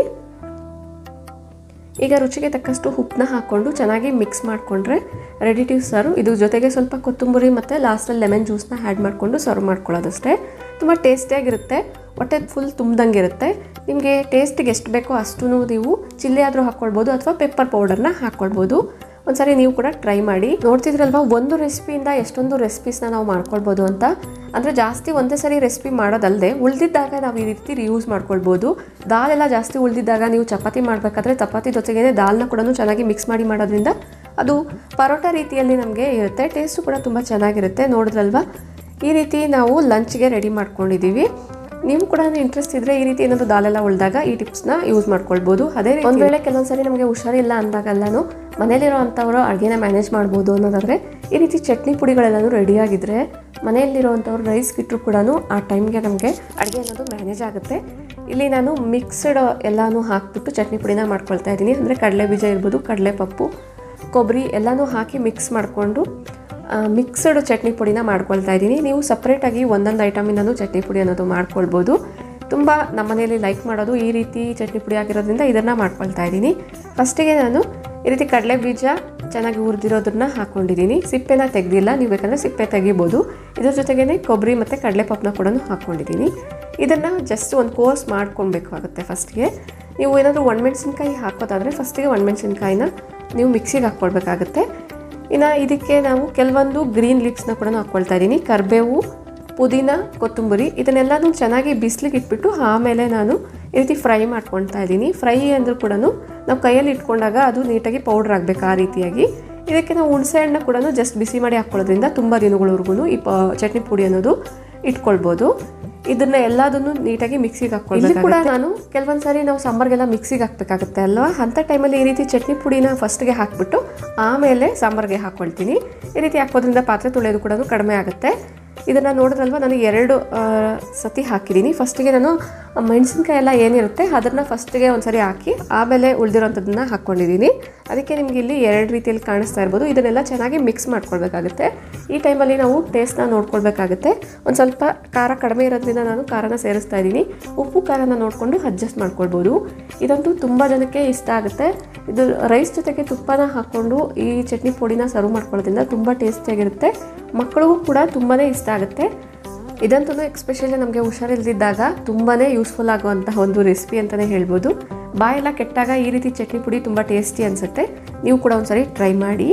A: ಈಗ ರುಚಿಗೆ ತಕ್ಕಷ್ಟು ಉಪ್ಪನ್ನ ಹಾಕ್ಕೊಂಡು ಚೆನ್ನಾಗಿ ಮಿಕ್ಸ್ ಮಾಡಿಕೊಂಡ್ರೆ ರೆಡಿ ಟು ಸರ್ವ್ ಇದ್ರ ಜೊತೆಗೆ ಸ್ವಲ್ಪ ಕೊತ್ತಂಬರಿ ಮತ್ತು ಲಾಸ್ಟಲ್ಲಿ ಲೆಮನ್ ಜ್ಯೂಸ್ನ ಆ್ಯಡ್ ಮಾಡಿಕೊಂಡು ಸರ್ವ್ ಮಾಡ್ಕೊಳ್ಳೋದಷ್ಟೇ ತುಂಬ ಟೇಸ್ಟಿಯಾಗಿರುತ್ತೆ ಹೊಟ್ಟೆ ಫುಲ್ ತುಂಬ್ದಂಗೆ ಇರುತ್ತೆ ನಿಮಗೆ ಟೇಸ್ಟಿಗೆ ಎಷ್ಟು ಬೇಕೋ ಅಷ್ಟು ನೀವು ಚಿಲ್ಲಿ ಆದರೂ ಹಾಕ್ಕೊಳ್ಬೋದು ಅಥವಾ ಪೆಪ್ಪರ್ ಪೌಡರ್ನ ಹಾಕ್ಕೊಳ್ಬೋದು ಒಂದ್ಸರಿ ನೀವು ಕೂಡ ಟ್ರೈ ಮಾಡಿ ನೋಡ್ತಿದ್ರಲ್ವಾ ಒಂದು ರೆಸಿಪಿಯಿಂದ ಎಷ್ಟೊಂದು ರೆಸಿಪೀಸ್ನ ನಾವು ಮಾಡ್ಕೊಳ್ಬೋದು ಅಂತ ಅಂದರೆ ಜಾಸ್ತಿ ಒಂದೇ ಸರಿ ರೆಸಿಪಿ ಮಾಡೋದಲ್ಲದೆ ಉಳಿದಿದ್ದಾಗ ನಾವು ಈ ರೀತಿ ರಿಯೂಸ್ ಮಾಡ್ಕೊಳ್ಬೋದು ದಾಲೆಲ್ಲ ಜಾಸ್ತಿ ಉಳಿದಿದ್ದಾಗ ನೀವು ಚಪಾತಿ ಮಾಡಬೇಕಾದ್ರೆ ಚಪಾತಿ ಜೊತೆಗೇ ದಾಲ್ನ ಕೂಡ ಚೆನ್ನಾಗಿ ಮಿಕ್ಸ್ ಮಾಡಿ ಮಾಡೋದ್ರಿಂದ ಅದು ಪರೋಟ ರೀತಿಯಲ್ಲಿ ನಮಗೆ ಇರುತ್ತೆ ಟೇಸ್ಟು ಕೂಡ ತುಂಬ ಚೆನ್ನಾಗಿರುತ್ತೆ ನೋಡಿದ್ರಲ್ವಾ ಈ ರೀತಿ ನಾವು ಲಂಚ್ಗೆ ರೆಡಿ ಮಾಡ್ಕೊಂಡಿದ್ದೀವಿ ನೀವು ಕೂಡ ಇಂಟ್ರೆಸ್ಟ್ ಇದ್ದರೆ ಈ ರೀತಿ ಏನಾದರೂ ದಾಲೆಲ್ಲ ಉಳಿದಾಗ ಈ ಟಿಪ್ಸ್ನ ಯೂಸ್ ಮಾಡ್ಕೊಳ್ಬೋದು ಅದೇ ಒಂದು ವೇಳೆ ಕೆಲವೊಂದು ಸರಿ ನಮಗೆ ಹುಷಾರಿಲ್ಲ ಅಂದಾಗೆಲ್ಲನೂ ಮನೇಲಿರೋ ಅಂಥವರು ಅಡುಗೆನ ಮ್ಯಾನೇಜ್ ಮಾಡ್ಬೋದು ಅನ್ನೋದಾದರೆ ಈ ರೀತಿ ಚಟ್ನಿ ಪುಡಿಗಳೆಲ್ಲನೂ ರೆಡಿಯಾಗಿದ್ದರೆ ಮನೆಯಲ್ಲಿರುವಂಥವ್ರು ರೈಸ್ ಇಟ್ಟರು ಕೂಡ ಆ ಟೈಮ್ಗೆ ನಮಗೆ ಅಡುಗೆ ಅನ್ನೋದು ಮ್ಯಾನೇಜ್ ಆಗುತ್ತೆ ಇಲ್ಲಿ ನಾನು ಮಿಕ್ಸ್ಡ್ ಎಲ್ಲನೂ ಹಾಕ್ಬಿಟ್ಟು ಚಟ್ನಿ ಪುಡಿನ ಮಾಡ್ಕೊಳ್ತಾ ಇದ್ದೀನಿ ಅಂದರೆ ಕಡಲೆ ಬೀಜ ಇರ್ಬೋದು ಕಡಲೆ ಪಪ್ಪು ಕೊಬ್ಬರಿ ಎಲ್ಲನೂ ಹಾಕಿ ಮಿಕ್ಸ್ ಮಾಡಿಕೊಂಡು ಮಿಕ್ಸ್ಡ್ ಚಟ್ನಿ ಪುಡಿನ ಮಾಡ್ಕೊಳ್ತಾ ಇದ್ದೀನಿ ನೀವು ಸಪ್ರೇಟಾಗಿ ಒಂದೊಂದು ಐಟಮಿಂದನೂ ಚಟ್ನಿ ಪುಡಿ ಅನ್ನೋದು ಮಾಡ್ಕೊಳ್ಬೋದು ತುಂಬ ನಮ್ಮ ಮನೆಯಲ್ಲಿ ಲೈಕ್ ಮಾಡೋದು ಈ ರೀತಿ ಚಟ್ನಿ ಪುಡಿ ಆಗಿರೋದ್ರಿಂದ ಇದನ್ನು ಮಾಡ್ಕೊಳ್ತಾ ಇದ್ದೀನಿ ಫಸ್ಟಿಗೆ ನಾನು ಈ ರೀತಿ ಕಡಲೆ ಬೀಜ ಚೆನ್ನಾಗಿ ಹುರಿದಿರೋದನ್ನ ಹಾಕ್ಕೊಂಡಿದ್ದೀನಿ ಸಿಪ್ಪೆನ ತೆಗೆದಿಲ್ಲ ನೀವು ಬೇಕಂದರೆ ಸಿಪ್ಪೆ ತೆಗಿಬೋದು ಇದ್ರ ಜೊತೆಗೇ ಕೊಬ್ಬರಿ ಮತ್ತು ಕಡಲೆ ಪಪ್ಪನ ಕೂಡ ಹಾಕ್ಕೊಂಡಿದ್ದೀನಿ ಇದನ್ನು ಜಸ್ಟ್ ಒಂದು ಕೋರ್ಸ್ ಮಾಡ್ಕೊಳ್ಬೇಕಾಗುತ್ತೆ ಫಸ್ಟ್ಗೆ ನೀವು ಏನಾದರೂ ಒಣಮೆಣ್ಸಿನ್ಕಾಯಿ ಹಾಕೋದಾದರೆ ಫಸ್ಟಿಗೆ ಒಣಮೆಣ್ಸಿನ್ಕಾಯಿನ ನೀವು ಮಿಕ್ಸಿಗೆ ಹಾಕ್ಕೊಳ್ಬೇಕಾಗುತ್ತೆ ಇನ್ನು ಇದಕ್ಕೆ ನಾವು ಕೆಲವೊಂದು ಗ್ರೀನ್ ಲೀವ್ಸ್ನ ಕೂಡ ಹಾಕ್ಕೊಳ್ತಾ ಇದ್ದೀನಿ ಕರಿಬೇವು ಪುದೀನ ಕೊತ್ತಂಬರಿ ಇದನ್ನೆಲ್ಲನೂ ಚೆನ್ನಾಗಿ ಬಿಸಿಲಿಗೆ ಇಟ್ಬಿಟ್ಟು ಆಮೇಲೆ ನಾನು ಈ ರೀತಿ ಫ್ರೈ ಮಾಡ್ಕೊಳ್ತಾ ಇದ್ದೀನಿ ಫ್ರೈ ಅಂದರೂ ಕೂಡ ನಾವು ಕೈಯಲ್ಲಿ ಇಟ್ಕೊಂಡಾಗ ಅದು ನೀಟಾಗಿ ಪೌಡ್ರ್ ಆಗಬೇಕು ಆ ರೀತಿಯಾಗಿ ಇದಕ್ಕೆ ನಾವು ಹುಣಸೆ ಹಣ್ಣು ಕೂಡ ಜಸ್ಟ್ ಬಿಸಿ ಮಾಡಿ ಹಾಕ್ಕೊಳ್ಳೋದ್ರಿಂದ ತುಂಬ ದಿನಗಳವರೆಗೂ ಈ ಪ ಚಟ್ನಿ ಪುಡಿ ಅನ್ನೋದು ಇಟ್ಕೊಳ್ಬೋದು ಇದನ್ನ ಎಲ್ಲದನ್ನು ನೀಟಾಗಿ ಮಿಕ್ಸಿಗೆ ಹಾಕ್ಕೊಳ್ಳಿ ಕೂಡ ನಾನು ಕೆಲವೊಂದು ಸಾರಿ ನಾವು ಸಾಂಬಾರ್ಗೆಲ್ಲ ಮಿಕ್ಸಿಗೆ ಹಾಕಬೇಕಾಗುತ್ತೆ ಅಲ್ವಾ ಅಂಥ ಟೈಮಲ್ಲಿ ಈ ರೀತಿ ಚಟ್ನಿ ಪುಡಿನ ಫಸ್ಟ್ಗೆ ಹಾಕ್ಬಿಟ್ಟು ಆಮೇಲೆ ಸಾಂಬಾರ್ಗೆ ಹಾಕ್ಕೊಳ್ತೀನಿ ಈ ರೀತಿ ಹಾಕೋದ್ರಿಂದ ಪಾತ್ರೆ ತೊಳೆಯೋದು ಕೂಡ ಕಡಿಮೆ ಆಗುತ್ತೆ ಇದನ್ನು ನೋಡಿದ್ರಲ್ವ ನಾನು ಎರಡು ಆ, ಸತಿ ಹಾಕಿದ್ದೀನಿ ಫಸ್ಟಿಗೆ ನಾನು ಮೆಣಸಿನ್ಕಾಯಿ ಎಲ್ಲ ಏನಿರುತ್ತೆ ಅದನ್ನು ಫಸ್ಟಿಗೆ ಒಂದ್ಸರಿ ಹಾಕಿ ಆಮೇಲೆ ಉಳಿದಿರೋಂಥದ್ದನ್ನ ಹಾಕ್ಕೊಂಡಿದ್ದೀನಿ ಅದಕ್ಕೆ ನಿಮ್ಗೆ ಇಲ್ಲಿ ಎರಡು ರೀತಿಯಲ್ಲಿ ಕಾಣಿಸ್ತಾ ಇರ್ಬೋದು ಇದನ್ನೆಲ್ಲ ಚೆನ್ನಾಗಿ ಮಿಕ್ಸ್ ಮಾಡ್ಕೊಳ್ಬೇಕಾಗುತ್ತೆ ಈ ಟೈಮಲ್ಲಿ ನಾವು ಟೇಸ್ಟ್ನ ನೋಡ್ಕೊಳ್ಬೇಕಾಗುತ್ತೆ ಒಂದು ಸ್ವಲ್ಪ ಖಾರ ಕಡಿಮೆ ಇರೋದ್ರಿಂದ ನಾನು ಖಾರನ ಸೇರಿಸ್ತಾ ಇದ್ದೀನಿ ಉಪ್ಪು ಖಾರನ ನೋಡಿಕೊಂಡು ಅಡ್ಜಸ್ಟ್ ಮಾಡ್ಕೊಳ್ಬೋದು ಇದಂತೂ ತುಂಬ ಜನಕ್ಕೆ ಇಷ್ಟ ಆಗುತ್ತೆ ಇದು ರೈಸ್ ಜೊತೆಗೆ ತುಪ್ಪನ ಹಾಕ್ಕೊಂಡು ಈ ಚಟ್ನಿ ಪುಡಿನ ಸರ್ವ್ ಮಾಡ್ಕೊಳ್ಳೋದ್ರಿಂದ ತುಂಬ ಟೇಸ್ಟಿಯಾಗಿರುತ್ತೆ ಮಕ್ಕಳಿಗೂ ಕೂಡ ತುಂಬಾ ಇಷ್ಟ ಆಗುತ್ತೆ ಇದಂತೂ ಎಕ್ಸ್ಪೆಷಲಿ ನಮಗೆ ಹುಷಾರಿಲ್ದಿದ್ದಾಗ ತುಂಬಾ ಯೂಸ್ಫುಲ್ ಆಗುವಂತಹ ಒಂದು ರೆಸಿಪಿ ಅಂತಲೇ ಹೇಳ್ಬೋದು ಬಾಯೆಲ್ಲ ಕೆಟ್ಟಾಗ ಈ ರೀತಿ ಚಟ್ನಿ ಪುಡಿ ತುಂಬ ಟೇಸ್ಟಿ ಅನಿಸುತ್ತೆ ನೀವು ಕೂಡ ಒಂದ್ಸರಿ ಟ್ರೈ ಮಾಡಿ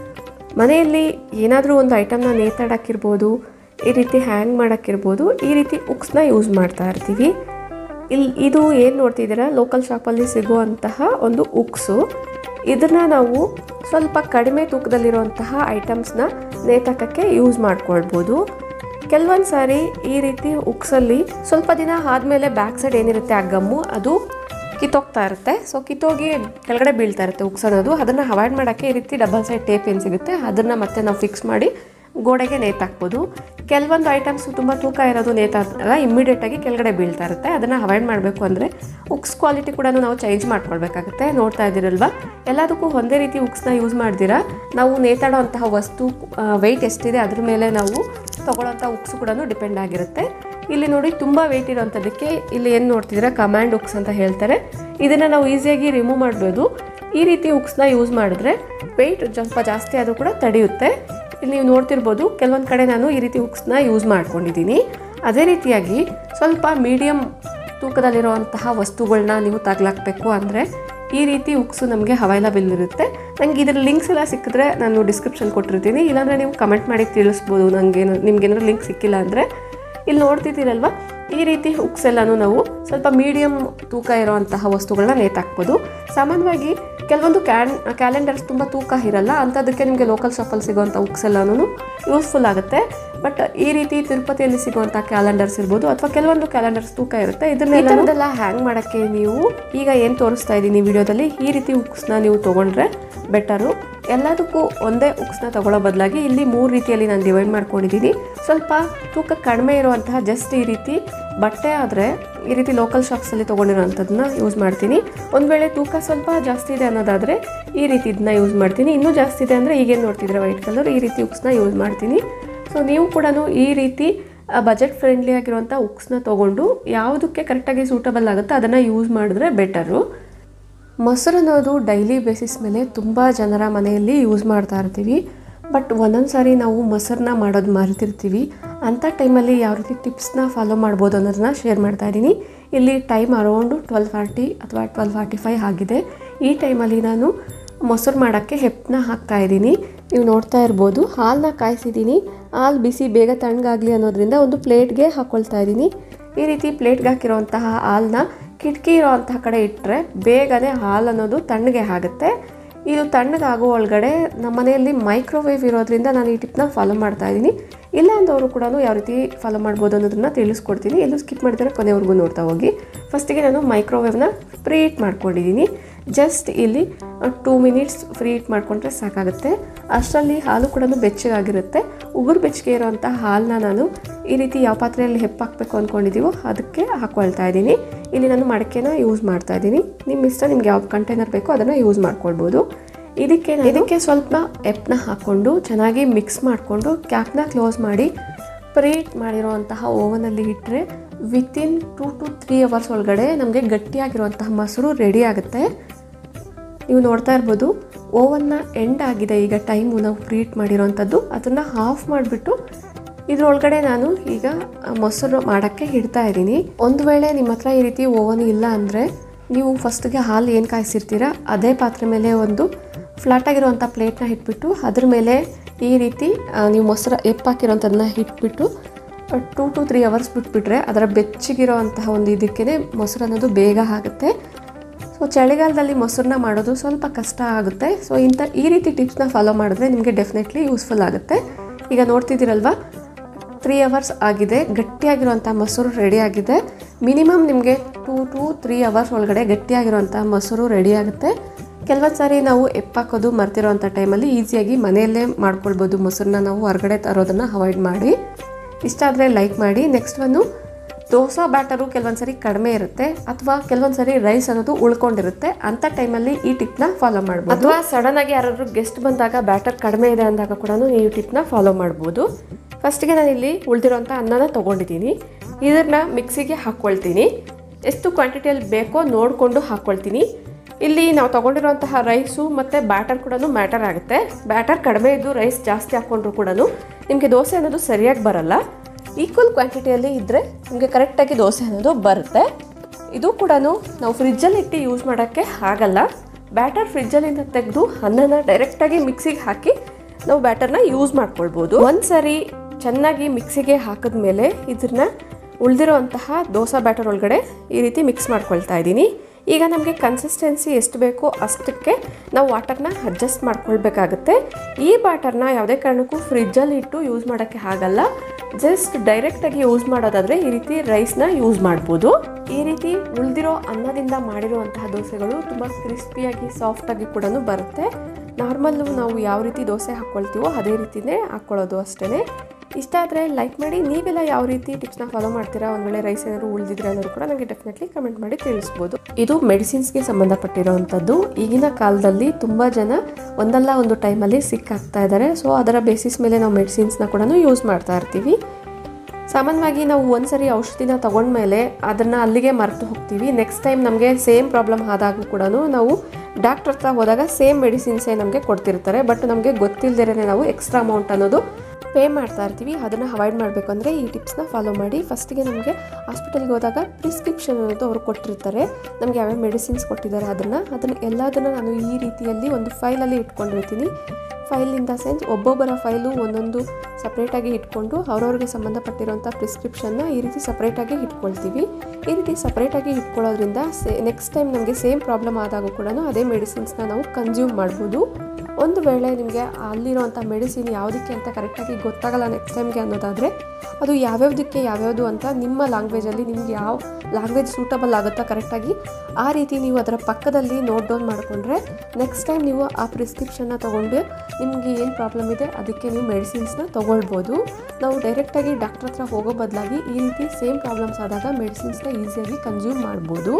A: ಮನೆಯಲ್ಲಿ ಏನಾದರೂ ಒಂದು ಐಟಮ್ನ ನೇತಾಡಕ್ಕಿರ್ಬೋದು ಈ ರೀತಿ ಹ್ಯಾಂಗ್ ಮಾಡೋಕ್ಕಿರ್ಬೋದು ಈ ರೀತಿ ಉಕ್ಸ್ನ ಯೂಸ್ ಮಾಡ್ತಾ ಇರ್ತೀವಿ ಇಲ್ಲಿ ಇದು ಏನು ನೋಡ್ತಿದ್ದೀರಾ ಲೋಕಲ್ ಶಾಪಲ್ಲಿ ಸಿಗುವಂತಹ ಒಂದು ಉಕ್ಸು ಇದನ್ನು ನಾವು ಸ್ವಲ್ಪ ಕಡಿಮೆ ತೂಕದಲ್ಲಿರುವಂತಹ ಐಟಮ್ಸ್ನ ನೇತಾಕಕ್ಕೆ ಯೂಸ್ ಮಾಡ್ಕೊಳ್ಬೋದು ಕೆಲವೊಂದು ಸಾರಿ ಈ ರೀತಿ ಉಕ್ಸಲ್ಲಿ ಸ್ವಲ್ಪ ದಿನ ಆದಮೇಲೆ ಬ್ಯಾಕ್ ಸೈಡ್ ಏನಿರುತ್ತೆ ಆ ಗಮ್ಮು ಅದು ಕಿತ್ತೋಗ್ತಾ ಇರುತ್ತೆ ಸೊ ಕಿತ್ತೋಗಿ ಕೆಳಗಡೆ ಬೀಳ್ತಾ ಇರುತ್ತೆ ಉಕ್ಸ್ ಅನ್ನೋದು ಅದನ್ನು ಅವಾಯ್ಡ್ ಮಾಡೋಕ್ಕೆ ಈ ರೀತಿ ಡಬಲ್ ಸೈಡ್ ಟೇಪ್ ಏನು ಸಿಗುತ್ತೆ ಅದನ್ನು ಮತ್ತೆ ನಾವು ಫಿಕ್ಸ್ ಮಾಡಿ ಗೋಡೆಗೆ ನೇತಾಕ್ಬೋದು ಕೆಲವೊಂದು ಐಟಮ್ಸ್ ತುಂಬ ತೂಕ ಇರೋದು ನೇತಾದಾಗ ಇಮ್ಮಿಡಿಯೇಟಾಗಿ ಕೆಳಗಡೆ ಬೀಳ್ತಾ ಇರುತ್ತೆ ಅದನ್ನು ಅವಾಯ್ಡ್ ಮಾಡಬೇಕು ಅಂದರೆ ಉಕ್ಸ್ ಕ್ವಾಲಿಟಿ ಕೂಡ ನಾವು ಚೇಂಜ್ ಮಾಡ್ಕೊಳ್ಬೇಕಾಗುತ್ತೆ ನೋಡ್ತಾ ಇದ್ದೀರಲ್ವಾ ಎಲ್ಲದಕ್ಕೂ ಒಂದೇ ರೀತಿ ಉಕ್ಸ್ನ ಯೂಸ್ ಮಾಡ್ದಿರಾ ನಾವು ನೇತಾಡೋ ಅಂತಹ ವಸ್ತು ವೆಯ್ಟ್ ಎಷ್ಟಿದೆ ಅದ್ರ ಮೇಲೆ ನಾವು ತಗೊಳ್ಳೋಂಥ ಉಕ್ಸು ಕೂಡ ಡಿಪೆಂಡ್ ಆಗಿರುತ್ತೆ ಇಲ್ಲಿ ನೋಡಿ ತುಂಬ ವೆಯ್ಟ್ ಇರೋಂಥದ್ದಕ್ಕೆ ಇಲ್ಲಿ ಏನು ನೋಡ್ತಿದ್ದೀರಾ ಕಮಾಂಡ್ ಉಕ್ಸ್ ಅಂತ ಹೇಳ್ತಾರೆ ಇದನ್ನು ನಾವು ಈಸಿಯಾಗಿ ರಿಮೂವ್ ಮಾಡ್ಬೋದು ಈ ರೀತಿ ಉಕ್ಸ್ನ ಯೂಸ್ ಮಾಡಿದ್ರೆ ವೆಯ್ಟ್ ಸ್ವಲ್ಪ ಜಾಸ್ತಿ ಆದರೂ ಕೂಡ ತಡೆಯುತ್ತೆ ಇಲ್ಲಿ ನೀವು ನೋಡ್ತಿರ್ಬೋದು ಕೆಲವೊಂದು ಕಡೆ ನಾನು ಈ ರೀತಿ ಉಕ್ಸ್ನ ಯೂಸ್ ಮಾಡ್ಕೊಂಡಿದ್ದೀನಿ ಅದೇ ರೀತಿಯಾಗಿ ಸ್ವಲ್ಪ ಮೀಡಿಯಮ್ ತೂಕದಲ್ಲಿರುವಂತಹ ವಸ್ತುಗಳನ್ನ ನೀವು ತಗ್ಲಾಕಬೇಕು ಅಂದರೆ ಈ ರೀತಿ ಉಕ್ಸು ನಮಗೆ ಅವೈಲಬಲ್ ಇರುತ್ತೆ ನನಗೆ ಇದ್ರ ಲಿಂಕ್ಸ್ ಎಲ್ಲ ಸಿಕ್ಕಿದ್ರೆ ನಾನು ಡಿಸ್ಕ್ರಿಪ್ಷನ್ ಕೊಟ್ಟಿರ್ತೀನಿ ಇಲ್ಲಾಂದರೆ ನೀವು ಕಮೆಂಟ್ ಮಾಡಿ ತಿಳಿಸ್ಬೋದು ನನಗೇನು ನಿಮ್ಗೇನಾದ್ರು ಲಿಂಕ್ ಸಿಕ್ಕಿಲ್ಲ ಅಂದರೆ ಇಲ್ಲಿ ನೋಡ್ತಿದ್ದೀರಲ್ವ ಈ ರೀತಿ ಹುಕ್ಸ್ ಎಲ್ಲನೂ ನಾವು ಸ್ವಲ್ಪ ಮೀಡಿಯಮ್ ತೂಕ ಇರುವಂತಹ ವಸ್ತುಗಳನ್ನ ನೇತಾಕ್ಬೋದು ಸಾಮಾನ್ಯವಾಗಿ ಕೆಲವೊಂದು ಕ್ಯಾನ್ ಕ್ಯಾಲೆಂಡರ್ಸ್ ತುಂಬ ತೂಕ ಇರಲ್ಲ ಅಂಥದ್ದಕ್ಕೆ ನಿಮಗೆ ಲೋಕಲ್ ಶಾಪಲ್ಲಿ ಸಿಗೋವಂಥ ಹುಕ್ಸ್ ಎಲ್ಲನೂ ಯೂಸ್ಫುಲ್ ಆಗುತ್ತೆ ಬಟ್ ಈ ರೀತಿ ತಿರುಪತಿಯಲ್ಲಿ ಸಿಗುವಂಥ ಕ್ಯಾಲೆಂಡರ್ಸ್ ಇರ್ಬೋದು ಅಥವಾ ಕೆಲವೊಂದು ಕ್ಯಾಲೆಂಡರ್ಸ್ ತೂಕ ಇರುತ್ತೆ ಇದನ್ನೆಲ್ಲ ಹ್ಯಾಂಗ್ ಮಾಡೋಕ್ಕೆ ನೀವು ಈಗ ಏನು ತೋರಿಸ್ತಾ ಇದ್ದೀನಿ ವಿಡಿಯೋದಲ್ಲಿ ಈ ರೀತಿ ಹುಕ್ಸ್ನ ನೀವು ತೊಗೊಂಡ್ರೆ ಬೆಟರು ಎಲ್ಲದಕ್ಕೂ ಒಂದೇ ಉಕ್ಸ್ನ ತಗೊಳ್ಳೋ ಬದಲಾಗಿ ಇಲ್ಲಿ ಮೂರು ರೀತಿಯಲ್ಲಿ ನಾನು ಡಿವೈಡ್ ಮಾಡ್ಕೊಂಡಿದ್ದೀನಿ ಸ್ವಲ್ಪ ತೂಕ ಕಡಿಮೆ ಇರುವಂತಹ ಜಸ್ಟ್ ಈ ರೀತಿ ಬಟ್ಟೆ ಆದರೆ ಈ ರೀತಿ ಲೋಕಲ್ ಶಾಪ್ಸಲ್ಲಿ ತೊಗೊಂಡಿರೋಂಥದ್ದನ್ನ ಯೂಸ್ ಮಾಡ್ತೀನಿ ಒಂದು ವೇಳೆ ತೂಕ ಸ್ವಲ್ಪ ಜಾಸ್ತಿ ಇದೆ ಅನ್ನೋದಾದರೆ ಈ ರೀತಿ ಇದನ್ನ ಯೂಸ್ ಮಾಡ್ತೀನಿ ಇನ್ನೂ ಜಾಸ್ತಿ ಇದೆ ಅಂದರೆ ಈಗೇನು ನೋಡ್ತಿದ್ರೆ ವೈಟ್ ಕಲರ್ ಈ ರೀತಿ ಉಕ್ಸ್ನ ಯೂಸ್ ಮಾಡ್ತೀನಿ ಸೊ ನೀವು ಕೂಡ ಈ ರೀತಿ ಬಜೆಟ್ ಫ್ರೆಂಡ್ಲಿ ಆಗಿರುವಂಥ ಉಕ್ಸ್ನ ತೊಗೊಂಡು ಯಾವುದಕ್ಕೆ ಕರೆಕ್ಟಾಗಿ ಸೂಟಬಲ್ ಆಗುತ್ತೆ ಅದನ್ನು ಯೂಸ್ ಮಾಡಿದ್ರೆ ಬೆಟರು ಮೊಸರು ಅನ್ನೋದು ಡೈಲಿ ಬೇಸಿಸ್ ಮೇಲೆ ತುಂಬ ಜನರ ಮನೆಯಲ್ಲಿ ಯೂಸ್ ಮಾಡ್ತಾ ಇರ್ತೀವಿ ಬಟ್ ಒಂದೊಂದು ಸಾರಿ ನಾವು ಮೊಸರನ್ನ ಮಾಡೋದು ಮರೆತಿರ್ತೀವಿ ಅಂಥ ಟೈಮಲ್ಲಿ ಯಾವ ರೀತಿ ಟಿಪ್ಸ್ನ ಫಾಲೋ ಮಾಡ್ಬೋದು ಅನ್ನೋದನ್ನ ಶೇರ್ ಮಾಡ್ತಾ ಇದ್ದೀನಿ ಇಲ್ಲಿ ಟೈಮ್ ಅರೌಂಡು ಟ್ವೆಲ್ ಫಾರ್ಟಿ ಅಥವಾ ಟ್ವೆಲ್ ಫಾರ್ಟಿ ಫೈವ್ ಆಗಿದೆ ಈ ಟೈಮಲ್ಲಿ ನಾನು ಮೊಸರು ಮಾಡೋಕ್ಕೆ ಹೆಪ್ಪನ್ನ ಹಾಕ್ತಾ ಇದ್ದೀನಿ ನೀವು ನೋಡ್ತಾ ಇರ್ಬೋದು ಹಾಲನ್ನ ಕಾಯಿಸಿದ್ದೀನಿ ಹಾಲು ಬಿಸಿ ಬೇಗ ತಣ್ಣಗಾಗಲಿ ಅನ್ನೋದ್ರಿಂದ ಒಂದು ಪ್ಲೇಟ್ಗೆ ಹಾಕ್ಕೊಳ್ತಾ ಇದ್ದೀನಿ ಈ ರೀತಿ ಪ್ಲೇಟ್ಗೆ ಹಾಕಿರೋಂತಹ ಹಾಲನ್ನ ಕಿಟಕಿ ಇರೋವಂತಹ ಕಡೆ ಇಟ್ಟರೆ ಬೇಗನೆ ಹಾಲು ಅನ್ನೋದು ತಣ್ಣಗೆ ಆಗುತ್ತೆ ಇದು ತಣ್ಣಗಾಗೋ ಒಳಗಡೆ ನಮ್ಮ ಮನೆಯಲ್ಲಿ ಮೈಕ್ರೋವೇವ್ ಇರೋದ್ರಿಂದ ನಾನು ಈ ಟಿಪ್ನ ಫಾಲೋ ಮಾಡ್ತಾ ಇದ್ದೀನಿ ಇಲ್ಲ ಅಂದವರು ಕೂಡ ಯಾವ ರೀತಿ ಫಾಲೋ ಮಾಡ್ಬೋದು ಅನ್ನೋದನ್ನ ತಿಳಿಸ್ಕೊಡ್ತೀನಿ ಎಲ್ಲೂ ಸ್ಕಿಪ್ ಮಾಡಿದರೆ ಕೊನೆವರೆಗೂ ನೋಡ್ತಾ ಹೋಗಿ ಫಸ್ಟಿಗೆ ನಾನು ಮೈಕ್ರೋವೇವ್ನ ಫ್ರೀ ಹೀಟ್ ಮಾಡ್ಕೊಂಡಿದ್ದೀನಿ ಜಸ್ಟ್ ಇಲ್ಲಿ ಟೂ ಮಿನಿಟ್ಸ್ ಫ್ರೀ ಹೀಟ್ ಮಾಡಿಕೊಂಡ್ರೆ ಸಾಕಾಗುತ್ತೆ ಅಷ್ಟರಲ್ಲಿ ಹಾಲು ಕೂಡ ಬೆಚ್ಚಗಾಗಿರುತ್ತೆ ಉಗುರು ಬೆಚ್ಚಗೆ ಇರೋವಂಥ ಹಾಲನ್ನ ನಾನು ಈ ರೀತಿ ಯಾವ ಪಾತ್ರೆಯಲ್ಲಿ ಹೆಪ್ಪಾಕಬೇಕು ಅಂದ್ಕೊಂಡಿದ್ದೀವೋ ಅದಕ್ಕೆ ಹಾಕ್ಕೊಳ್ತಾ ಇದ್ದೀನಿ ಇಲ್ಲಿ ನಾನು ಮಡಕೆನ ಯೂಸ್ ಮಾಡ್ತಾ ಇದ್ದೀನಿ ನಿಮ್ಮ ಇಷ್ಟ ನಿಮ್ಗೆ ಯಾವ ಕಂಟೈನರ್ ಬೇಕೋ ಅದನ್ನು ಯೂಸ್ ಮಾಡ್ಕೊಳ್ಬೋದು ಇದಕ್ಕೆ ಇದಕ್ಕೆ ಸ್ವಲ್ಪ ಎಪ್ಪನ್ನ ಹಾಕ್ಕೊಂಡು ಚೆನ್ನಾಗಿ ಮಿಕ್ಸ್ ಮಾಡಿಕೊಂಡು ಕ್ಯಾಪ್ನ ಕ್ಲೋಸ್ ಮಾಡಿ ಪ್ರೀಟ್ ಮಾಡಿರೋವಂತಹ ಓವನಲ್ಲಿ ಇಟ್ಟರೆ within two to three hours ಒಳಗಡೆ ನಮಗೆ ಗಟ್ಟಿಯಾಗಿರುವಂತಹ ಮೊಸರು ರೆಡಿ ಆಗುತ್ತೆ ನೀವು ನೋಡ್ತಾ ಇರ್ಬೋದು ಓವನ್ನ ಎಂಡ್ ಆಗಿದೆ ಈಗ ಟೈಮು ನಾವು ಪ್ರೀಟ್ ಮಾಡಿರೋವಂಥದ್ದು ಅದನ್ನು ಆಫ್ ಮಾಡಿಬಿಟ್ಟು ಇದ್ರೊಳಗಡೆ ನಾನು ಈಗ ಮೊಸರು ಮಾಡೋಕ್ಕೆ ಇಡ್ತಾ ಇದ್ದೀನಿ ಒಂದು ವೇಳೆ ನಿಮ್ಮ ಹತ್ರ ಈ ರೀತಿ ಓವನ್ ಇಲ್ಲ ಅಂದರೆ ನೀವು ಫಸ್ಟಿಗೆ ಹಾಲು ಏನು ಕಾಯಿಸಿರ್ತೀರ ಅದೇ ಪಾತ್ರೆ ಮೇಲೆ ಒಂದು ಫ್ಲಾಟ್ ಆಗಿರುವಂಥ ಪ್ಲೇಟ್ನ ಇಟ್ಬಿಟ್ಟು ಅದ್ರ ಮೇಲೆ ಈ ರೀತಿ ಆ, ನೀವು ಮೊಸರು ಎಪ್ಪಾಕಿರೋಂಥದ್ದನ್ನ ಇಟ್ಬಿಟ್ಟು ಟೂ ಟು ತ್ರೀ ಅವರ್ಸ್ ಬಿಟ್ಬಿಟ್ರೆ ಅದರ ಬೆಚ್ಚಗಿರೋವಂತಹ ಒಂದು ಇದಕ್ಕೇ ಮೊಸರು ಅನ್ನೋದು ಬೇಗ ಆಗುತ್ತೆ ಸೊ ಚಳಿಗಾಲದಲ್ಲಿ ಮೊಸರನ್ನ ಮಾಡೋದು ಸ್ವಲ್ಪ ಕಷ್ಟ ಆಗುತ್ತೆ ಸೊ ಇಂಥ ಈ ರೀತಿ ಟಿಪ್ಸ್ನ ಫಾಲೋ ಮಾಡಿದ್ರೆ ನಿಮಗೆ ಡೆಫಿನೆಟ್ಲಿ ಯೂಸ್ಫುಲ್ ಆಗುತ್ತೆ ಈಗ ನೋಡ್ತಿದ್ದೀರಲ್ವಾ ತ್ರೀ ಅವರ್ಸ್ ಆಗಿದೆ ಗಟ್ಟಿಯಾಗಿರುವಂಥ ಮೊಸರು ರೆಡಿ ಆಗಿದೆ ಮಿನಿಮಮ್ ನಿಮಗೆ ಟೂ ಟು ತ್ರೀ ಅವರ್ಸ್ ಒಳಗಡೆ ಗಟ್ಟಿಯಾಗಿರುವಂಥ ಮೊಸರು ರೆಡಿ ಆಗುತ್ತೆ ಕೆಲವೊಂದು ಸಾರಿ ನಾವು ಎಪ್ಪಾಕೋದು ಮರ್ತಿರೋವಂಥ ಟೈಮಲ್ಲಿ ಈಸಿಯಾಗಿ ಮನೆಯಲ್ಲೇ ಮಾಡ್ಕೊಳ್ಬೋದು ಮೊಸರನ್ನ ನಾವು ಹೊರಗಡೆ ತರೋದನ್ನು ಅವಾಯ್ಡ್ ಮಾಡಿ ಇಷ್ಟ ಆದರೆ ಲೈಕ್ ಮಾಡಿ ನೆಕ್ಸ್ಟ್ ಒಂದು ದೋಸಾ ಬ್ಯಾಟರು ಕೆಲವೊಂದು ಸರಿ ಕಡಿಮೆ ಇರುತ್ತೆ ಅಥವಾ ಕೆಲವೊಂದು ಸರಿ ರೈಸ್ ಅನ್ನೋದು ಉಳ್ಕೊಂಡಿರುತ್ತೆ ಅಂಥ ಟೈಮಲ್ಲಿ ಈ ಟಿಪ್ನ ಫಾಲೋ ಮಾಡ್ಬೋದು ಅಥವಾ ಸಡನ್ ಆಗಿ ಯಾರಾದ್ರೂ ಗೆಸ್ಟ್ ಬಂದಾಗ ಬ್ಯಾಟರ್ ಕಡಿಮೆ ಇದೆ ಅಂದಾಗ ಕೂಡ ನೀವು ಈ ಟಿಪ್ನ ಫಾಲೋ ಮಾಡ್ಬೋದು ಫಸ್ಟಿಗೆ ನಾನಿಲ್ಲಿ ಉಳಿದಿರೋಂಥ ಅನ್ನನ ತೊಗೊಂಡಿದ್ದೀನಿ ಇದನ್ನ ಮಿಕ್ಸಿಗೆ ಹಾಕ್ಕೊಳ್ತೀನಿ ಎಷ್ಟು ಕ್ವಾಂಟಿಟಿಯಲ್ಲಿ ಬೇಕೋ ನೋಡಿಕೊಂಡು ಹಾಕ್ಕೊಳ್ತೀನಿ ಇಲ್ಲಿ ನಾವು ತೊಗೊಂಡಿರುವಂತಹ ರೈಸು ಮತ್ತು ಬ್ಯಾಟರ್ ಕೂಡ ಮ್ಯಾಟರ್ ಆಗುತ್ತೆ ಬ್ಯಾಟರ್ ಕಡಿಮೆ ಇದ್ದು ರೈಸ್ ಜಾಸ್ತಿ ಹಾಕ್ಕೊಂಡ್ರು ಕೂಡ ನಿಮಗೆ ದೋಸೆ ಅನ್ನೋದು ಸರಿಯಾಗಿ ಬರಲ್ಲ ಈಕ್ವಲ್ ಕ್ವಾಂಟಿಟಿಯಲ್ಲಿ ಇದ್ದರೆ ನಿಮಗೆ ಕರೆಕ್ಟಾಗಿ ದೋಸೆ ಅನ್ನೋದು ಬರುತ್ತೆ ಇದು ಕೂಡ ನಾವು ಫ್ರಿಜ್ಜಲ್ಲಿ ಇಟ್ಟು ಯೂಸ್ ಮಾಡೋಕ್ಕೆ ಆಗಲ್ಲ ಬ್ಯಾಟರ್ ಫ್ರಿಜ್ಜಲ್ಲಿಂದ ತೆಗೆದು ಅನ್ನನ ಡೈರೆಕ್ಟಾಗಿ ಮಿಕ್ಸಿಗೆ ಹಾಕಿ ನಾವು ಬ್ಯಾಟರ್ನ ಯೂಸ್ ಮಾಡ್ಕೊಳ್ಬೋದು ಒಂದು ಸರಿ ಚೆನ್ನಾಗಿ ಮಿಕ್ಸಿಗೆ ಹಾಕಿದ್ಮೇಲೆ ಇದನ್ನ ಉಳಿದಿರುವಂತಹ ದೋಸಾ ಬ್ಯಾಟರ್ ಒಳಗಡೆ ಈ ರೀತಿ ಮಿಕ್ಸ್ ಮಾಡ್ಕೊಳ್ತಾ ಇದ್ದೀನಿ ಈಗ ನಮಗೆ ಕನ್ಸಿಸ್ಟೆನ್ಸಿ ಎಷ್ಟು ಬೇಕೋ ಅಷ್ಟಕ್ಕೆ ನಾವು ವಾಟರ್ನ ಅಡ್ಜಸ್ಟ್ ಮಾಡ್ಕೊಳ್ಬೇಕಾಗುತ್ತೆ ಈ ಬ್ಯಾಟರ್ನ ಯಾವುದೇ ಕಾರಣಕ್ಕೂ ಫ್ರಿಜ್ಜಲ್ಲಿ ಇಟ್ಟು ಯೂಸ್ ಮಾಡೋಕ್ಕೆ ಆಗಲ್ಲ ಜಸ್ಟ್ ಡೈರೆಕ್ಟಾಗಿ ಯೂಸ್ ಮಾಡೋದಾದರೆ ಈ ರೀತಿ ರೈಸ್ನ ಯೂಸ್ ಮಾಡ್ಬೋದು ಈ ರೀತಿ ಉಳಿದಿರೋ ಅನ್ನದಿಂದ ಮಾಡಿರುವಂತಹ ದೋಸೆಗಳು ತುಂಬ ಕ್ರಿಸ್ಪಿಯಾಗಿ ಸಾಫ್ಟಾಗಿ ಕೂಡ ಬರುತ್ತೆ ನಾರ್ಮಲ್ಲು ನಾವು ಯಾವ ರೀತಿ ದೋಸೆ ಹಾಕ್ಕೊಳ್ತೀವೋ ಅದೇ ರೀತಿನೇ ಹಾಕ್ಕೊಳ್ಳೋದು ಅಷ್ಟೇ ಇಷ್ಟ ಆದರೆ ಲೈಕ್ ಮಾಡಿ ನೀವೆಲ್ಲ ಯಾವ ರೀತಿ ಟಿಪ್ಸ್ನ ಫಾಲೋ ಮಾಡ್ತೀರಾ ಒಂದು ವೇಳೆ ರೈಸ್ ಏನಾದ್ರು ಉಳಿದಿದ್ರೆ ಅನ್ನೋದು ಕೂಡ ನನಗೆ ಡೆಫಿನೆಟ್ಲಿ ಕಮೆಂಟ್ ಮಾಡಿ ತಿಳಿಸ್ಬೋದು ಇದು ಮೆಡಿಸಿನ್ಸ್ಗೆ ಸಂಬಂಧಪಟ್ಟಿರೋವಂಥದ್ದು ಈಗಿನ ಕಾಲದಲ್ಲಿ ತುಂಬ ಜನ ಒಂದಲ್ಲ ಒಂದು ಟೈಮಲ್ಲಿ ಸಿಕ್ ಆಗ್ತಾ ಇದ್ದಾರೆ ಸೊ ಅದರ ಬೇಸಿಸ್ ಮೇಲೆ ನಾವು ಮೆಡಿಸಿನ್ಸ್ನ ಕೂಡ ಯೂಸ್ ಮಾಡ್ತಾ ಇರ್ತೀವಿ ಸಾಮಾನ್ಯವಾಗಿ ನಾವು ಒಂದ್ಸರಿ ಔಷಧಿನ ತಗೊಂಡ್ಮೇಲೆ ಅದನ್ನು ಅಲ್ಲಿಗೆ ಮರೆತು ಹೋಗ್ತೀವಿ ನೆಕ್ಸ್ಟ್ ಟೈಮ್ ನಮಗೆ ಸೇಮ್ ಪ್ರಾಬ್ಲಮ್ ಆದಾಗೂ ಕೂಡ ನಾವು ಡಾಕ್ಟ್ರ್ ಹತ್ರ ಹೋದಾಗ ಸೇಮ್ ಮೆಡಿಸಿನ್ಸೇ ನಮಗೆ ಕೊಡ್ತಿರ್ತಾರೆ ಬಟ್ ನಮಗೆ ಗೊತ್ತಿಲ್ಲದೇ ನಾವು ಎಕ್ಸ್ಟ್ರಾ ಅಮೌಂಟ್ ಅನ್ನೋದು ಪೇ ಮಾಡ್ತಾ ಇರ್ತೀವಿ ಅದನ್ನು ಅವಾಯ್ಡ್ ಮಾಡಬೇಕು ಅಂದರೆ ಈ ಟಿಪ್ಸ್ನ ಫಾಲೋ ಮಾಡಿ ಫಸ್ಟಿಗೆ ನಮಗೆ ಹಾಸ್ಪಿಟಲ್ಗೆ ಹೋದಾಗ ಪ್ರಿಸ್ಕ್ರಿಪ್ಷನ್ ಅನ್ನೋದು ಅವರು ಕೊಟ್ಟಿರ್ತಾರೆ ನಮಗೆ ಯಾವ್ಯಾವ ಮೆಡಿಸಿನ್ಸ್ ಕೊಟ್ಟಿದ್ದಾರೆ ಅದನ್ನು ಅದನ್ನು ಎಲ್ಲದನ್ನು ನಾನು ಈ ರೀತಿಯಲ್ಲಿ ಒಂದು ಫೈಲಲ್ಲಿ ಇಟ್ಕೊಂಡಿರ್ತೀನಿ ಫೈಲ್ ಇನ್ ದ ಸೆನ್ಸ್ ಒಬ್ಬೊಬ್ಬರ ಫೈಲು ಒಂದೊಂದು ಸಪ್ರೇಟಾಗಿ ಇಟ್ಕೊಂಡು ಅವ್ರವ್ರಿಗೆ ಸಂಬಂಧಪಟ್ಟಿರೋಂಥ ಪ್ರಿಸ್ಕ್ರಿಪ್ಷನ್ನ ಈ ರೀತಿ ಸಪ್ರೇಟಾಗಿ ಇಟ್ಕೊಳ್ತೀವಿ ಈ ರೀತಿ ಸಪ್ರೇಟಾಗಿ ಇಟ್ಕೊಳ್ಳೋದ್ರಿಂದ ಸೇ ನೆಕ್ಸ್ಟ್ ಟೈಮ್ ನಮಗೆ ಸೇಮ್ ಪ್ರಾಬ್ಲಮ್ ಆದಾಗ ಕೂಡ ಅದೇ ಮೆಡಿಸಿನ್ಸ್ನ ನಾವು ಕನ್ಸ್ಯೂಮ್ ಮಾಡ್ಬೋದು ಒಂದು ವೇಳೆ ನಿಮಗೆ ಅಲ್ಲಿರುವಂಥ ಮೆಡಿಸಿನ್ ಯಾವುದಕ್ಕೆ ಅಂತ ಕರೆಕ್ಟಾಗಿ ಗೊತ್ತಾಗಲ್ಲ ನೆಕ್ಸ್ಟ್ ಟೈಮ್ಗೆ ಅನ್ನೋದಾದರೆ ಅದು ಯಾವ್ಯಾವುದಕ್ಕೆ ಯಾವ್ಯಾವುದು ಅಂತ ನಿಮ್ಮ ಲ್ಯಾಂಗ್ವೇಜಲ್ಲಿ ನಿಮ್ಗೆ ಯಾವ ಲ್ಯಾಂಗ್ವೇಜ್ ಸೂಟಬಲ್ ಆಗುತ್ತಾ ಕರೆಕ್ಟಾಗಿ ಆ ರೀತಿ ನೀವು ಅದರ ಪಕ್ಕದಲ್ಲಿ ನೋಟ್ ಡೌನ್ ಮಾಡಿಕೊಂಡ್ರೆ ನೆಕ್ಸ್ಟ್ ಟೈಮ್ ನೀವು ಆ ಪ್ರಿಸ್ಕ್ರಿಪ್ಷನ್ನ ತೊಗೊಂಡು ನಿಮಗೆ ಏನು ಪ್ರಾಬ್ಲಮ್ ಇದೆ ಅದಕ್ಕೆ ನೀವು ಮೆಡಿಸಿನ್ಸ್ನ ತೊಗೊಳ್ಬೋದು ನಾವು ಡೈರೆಕ್ಟಾಗಿ ಡಾಕ್ಟ್ರ್ ಹತ್ರ ಹೋಗೋ ಬದಲಾಗಿ ಈ ರೀತಿ ಸೇಮ್ ಪ್ರಾಬ್ಲಮ್ಸ್ ಆದಾಗ ಮೆಡಿಸಿನ್ಸ್ನ ಈಸಿಯಾಗಿ ಕನ್ಸ್ಯೂಮ್ ಮಾಡ್ಬೋದು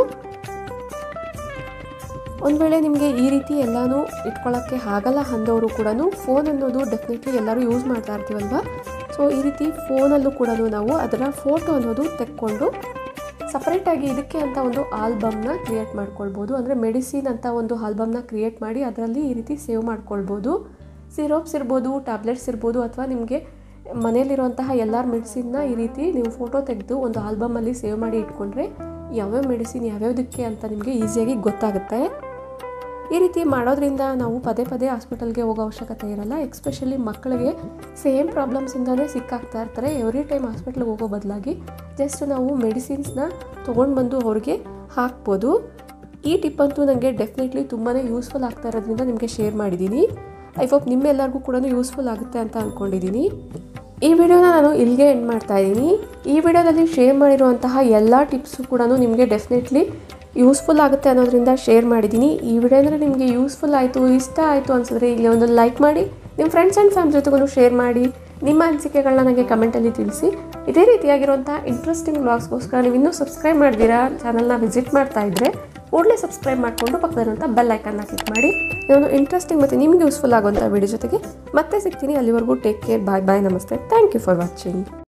A: ಒಂದು ವೇಳೆ ನಿಮಗೆ ಈ ರೀತಿ ಎಲ್ಲನೂ ಇಟ್ಕೊಳ್ಳೋಕ್ಕೆ ಆಗಲ್ಲ ಅಂದವರು ಕೂಡ ಫೋನ್ ಅನ್ನೋದು ಡೆಫಿನೆಟ್ಲಿ ಎಲ್ಲರೂ ಯೂಸ್ ಮಾಡ್ತಾ ಇರ್ತೀವಲ್ವ ಸೊ ಈ ರೀತಿ ಫೋನಲ್ಲೂ ಕೂಡ ನಾವು ಅದರ ಫೋಟೋ ಅನ್ನೋದು ತೆಕ್ಕೊಂಡು ಸಪ್ರೇಟಾಗಿ ಇದಕ್ಕೆ ಅಂತ ಒಂದು ಆಲ್ಬಮ್ನ ಕ್ರಿಯೇಟ್ ಮಾಡ್ಕೊಳ್ಬೋದು ಅಂದರೆ ಮೆಡಿಸಿನ್ ಅಂತ ಒಂದು ಆಲ್ಬಮ್ನ ಕ್ರಿಯೇಟ್ ಮಾಡಿ ಅದರಲ್ಲಿ ಈ ರೀತಿ ಸೇವ್ ಮಾಡ್ಕೊಳ್ಬೋದು ಸಿರೋಪ್ಸ್ ಇರ್ಬೋದು ಟ್ಯಾಬ್ಲೆಟ್ಸ್ ಇರ್ಬೋದು ಅಥವಾ ನಿಮಗೆ ಮನೆಯಲ್ಲಿರುವಂತಹ ಎಲ್ಲರ ಮೆಡಿಸಿನ್ನ ಈ ರೀತಿ ನೀವು ಫೋಟೋ ತೆಗೆದು ಒಂದು ಆಲ್ಬಮಲ್ಲಿ ಸೇವ್ ಮಾಡಿ ಇಟ್ಕೊಂಡ್ರೆ ಯಾವ್ಯಾವ ಮೆಡಿಸಿನ್ ಯಾವ್ಯಾವುದಕ್ಕೆ ಅಂತ ನಿಮಗೆ ಈಸಿಯಾಗಿ ಗೊತ್ತಾಗುತ್ತೆ ಈ ರೀತಿ ಮಾಡೋದ್ರಿಂದ ನಾವು ಪದೇ ಪದೇ ಹಾಸ್ಪಿಟಲ್ಗೆ ಹೋಗೋ ಅವಶ್ಯಕತೆ ಇರಲ್ಲ ಎಕ್ಸ್ಪೆಷಲಿ ಮಕ್ಕಳಿಗೆ ಸೇಮ್ ಪ್ರಾಬ್ಲಮ್ಸಿಂದಲೇ ಸಿಕ್ಕಾಗ್ತಾ ಇರ್ತಾರೆ ಎವ್ರಿ ಟೈಮ್ ಹಾಸ್ಪಿಟ್ಲಿಗೆ ಹೋಗೋ ಬದಲಾಗಿ ಜಸ್ಟ್ ನಾವು ಮೆಡಿಸಿನ್ಸ್ನ ತೊಗೊಂಡು ಬಂದು ಅವ್ರಿಗೆ ಹಾಕ್ಬೋದು ಈ ಟಿಪ್ ಅಂತೂ ನನಗೆ ಡೆಫಿನೆಟ್ಲಿ ತುಂಬಾ ಯೂಸ್ಫುಲ್ ಆಗ್ತಾ ಇರೋದ್ರಿಂದ ನಿಮಗೆ ಶೇರ್ ಮಾಡಿದ್ದೀನಿ ಐ ಹೋಪ್ ನಿಮ್ಮೆಲ್ಲರಿಗೂ ಕೂಡ ಯೂಸ್ಫುಲ್ ಆಗುತ್ತೆ ಅಂತ ಅಂದ್ಕೊಂಡಿದ್ದೀನಿ ಈ ವಿಡಿಯೋನ ನಾನು ಇಲ್ಲಿಗೆ ಎಂಡ್ ಮಾಡ್ತಾ ಇದ್ದೀನಿ ಈ ವಿಡಿಯೋದಲ್ಲಿ ಶೇರ್ ಮಾಡಿರುವಂತಹ ಎಲ್ಲ ಟಿಪ್ಸು ಕೂಡ ನಿಮಗೆ ಡೆಫಿನೆಟ್ಲಿ ಯೂಸ್ಫುಲ್ ಆಗುತ್ತೆ ಅನ್ನೋದ್ರಿಂದ ಶೇರ್ ಮಾಡಿದ್ದೀನಿ ಈ ವಿಡಿಯೋ ಅಂದರೆ ನಿಮಗೆ ಯೂಸ್ಫುಲ್ ಆಯಿತು ಇಷ್ಟ ಆಯಿತು ಅನಿಸಿದ್ರೆ ಇಲ್ಲಿ ಒಂದು ಲೈಕ್ ಮಾಡಿ ನಿಮ್ಮ ಫ್ರೆಂಡ್ಸ್ ಆ್ಯಂಡ್ ಫ್ಯಾಮಿಲಿ ಜೊತೆಗೂ ಶೇರ್ ಮಾಡಿ ನಿಮ್ಮ ಅನಿಸಿಕೆಗಳನ್ನ ನನಗೆ ಕಮೆಂಟಲ್ಲಿ ತಿಳಿಸಿ ಇದೇ ರೀತಿಯಾಗಿರುವಂಥ ಇಂಟ್ರೆಸ್ಟಿಂಗ್ ವ್ಲಾಗ್ಸ್ಗೋಸ್ಕರ ನೀವು ಇನ್ನೂ ಸಬ್ಸ್ಕ್ರೈಬ್ ಮಾಡಿದ್ದೀರಾ ಚಾನಲ್ನ ವಿಸಿಟ್ ಮಾಡ್ತಾ ಇದ್ದರೆ ಕೂಡಲೇ ಸಬ್ಸ್ಕ್ರೈಬ್ ಮಾಡಿಕೊಂಡು ಪಕ್ಕದಲ್ಲಿರುವಂಥ ಬೆಲ್ ಐಕನ್ನ ಕ್ಲಿಕ್ ಮಾಡಿ ನಾನು ಇಂಟ್ರೆಸ್ಟಿಂಗ್ ಮತ್ತು ನಿಮಗೆ ಯೂಸ್ಫುಲ್ ಆಗುವಂಥ ವಿಡಿಯೋ ಜೊತೆಗೆ ಮತ್ತೆ ಸಿಗ್ತೀನಿ ಅಲ್ಲಿವರೆಗೂ ಟೇಕ್ ಕೇರ್ ಬಾಯ್ ಬಾಯ್ ನಮಸ್ತೆ ಥ್ಯಾಂಕ್ ಯು ಫಾರ್ ವಾಚಿಂಗ್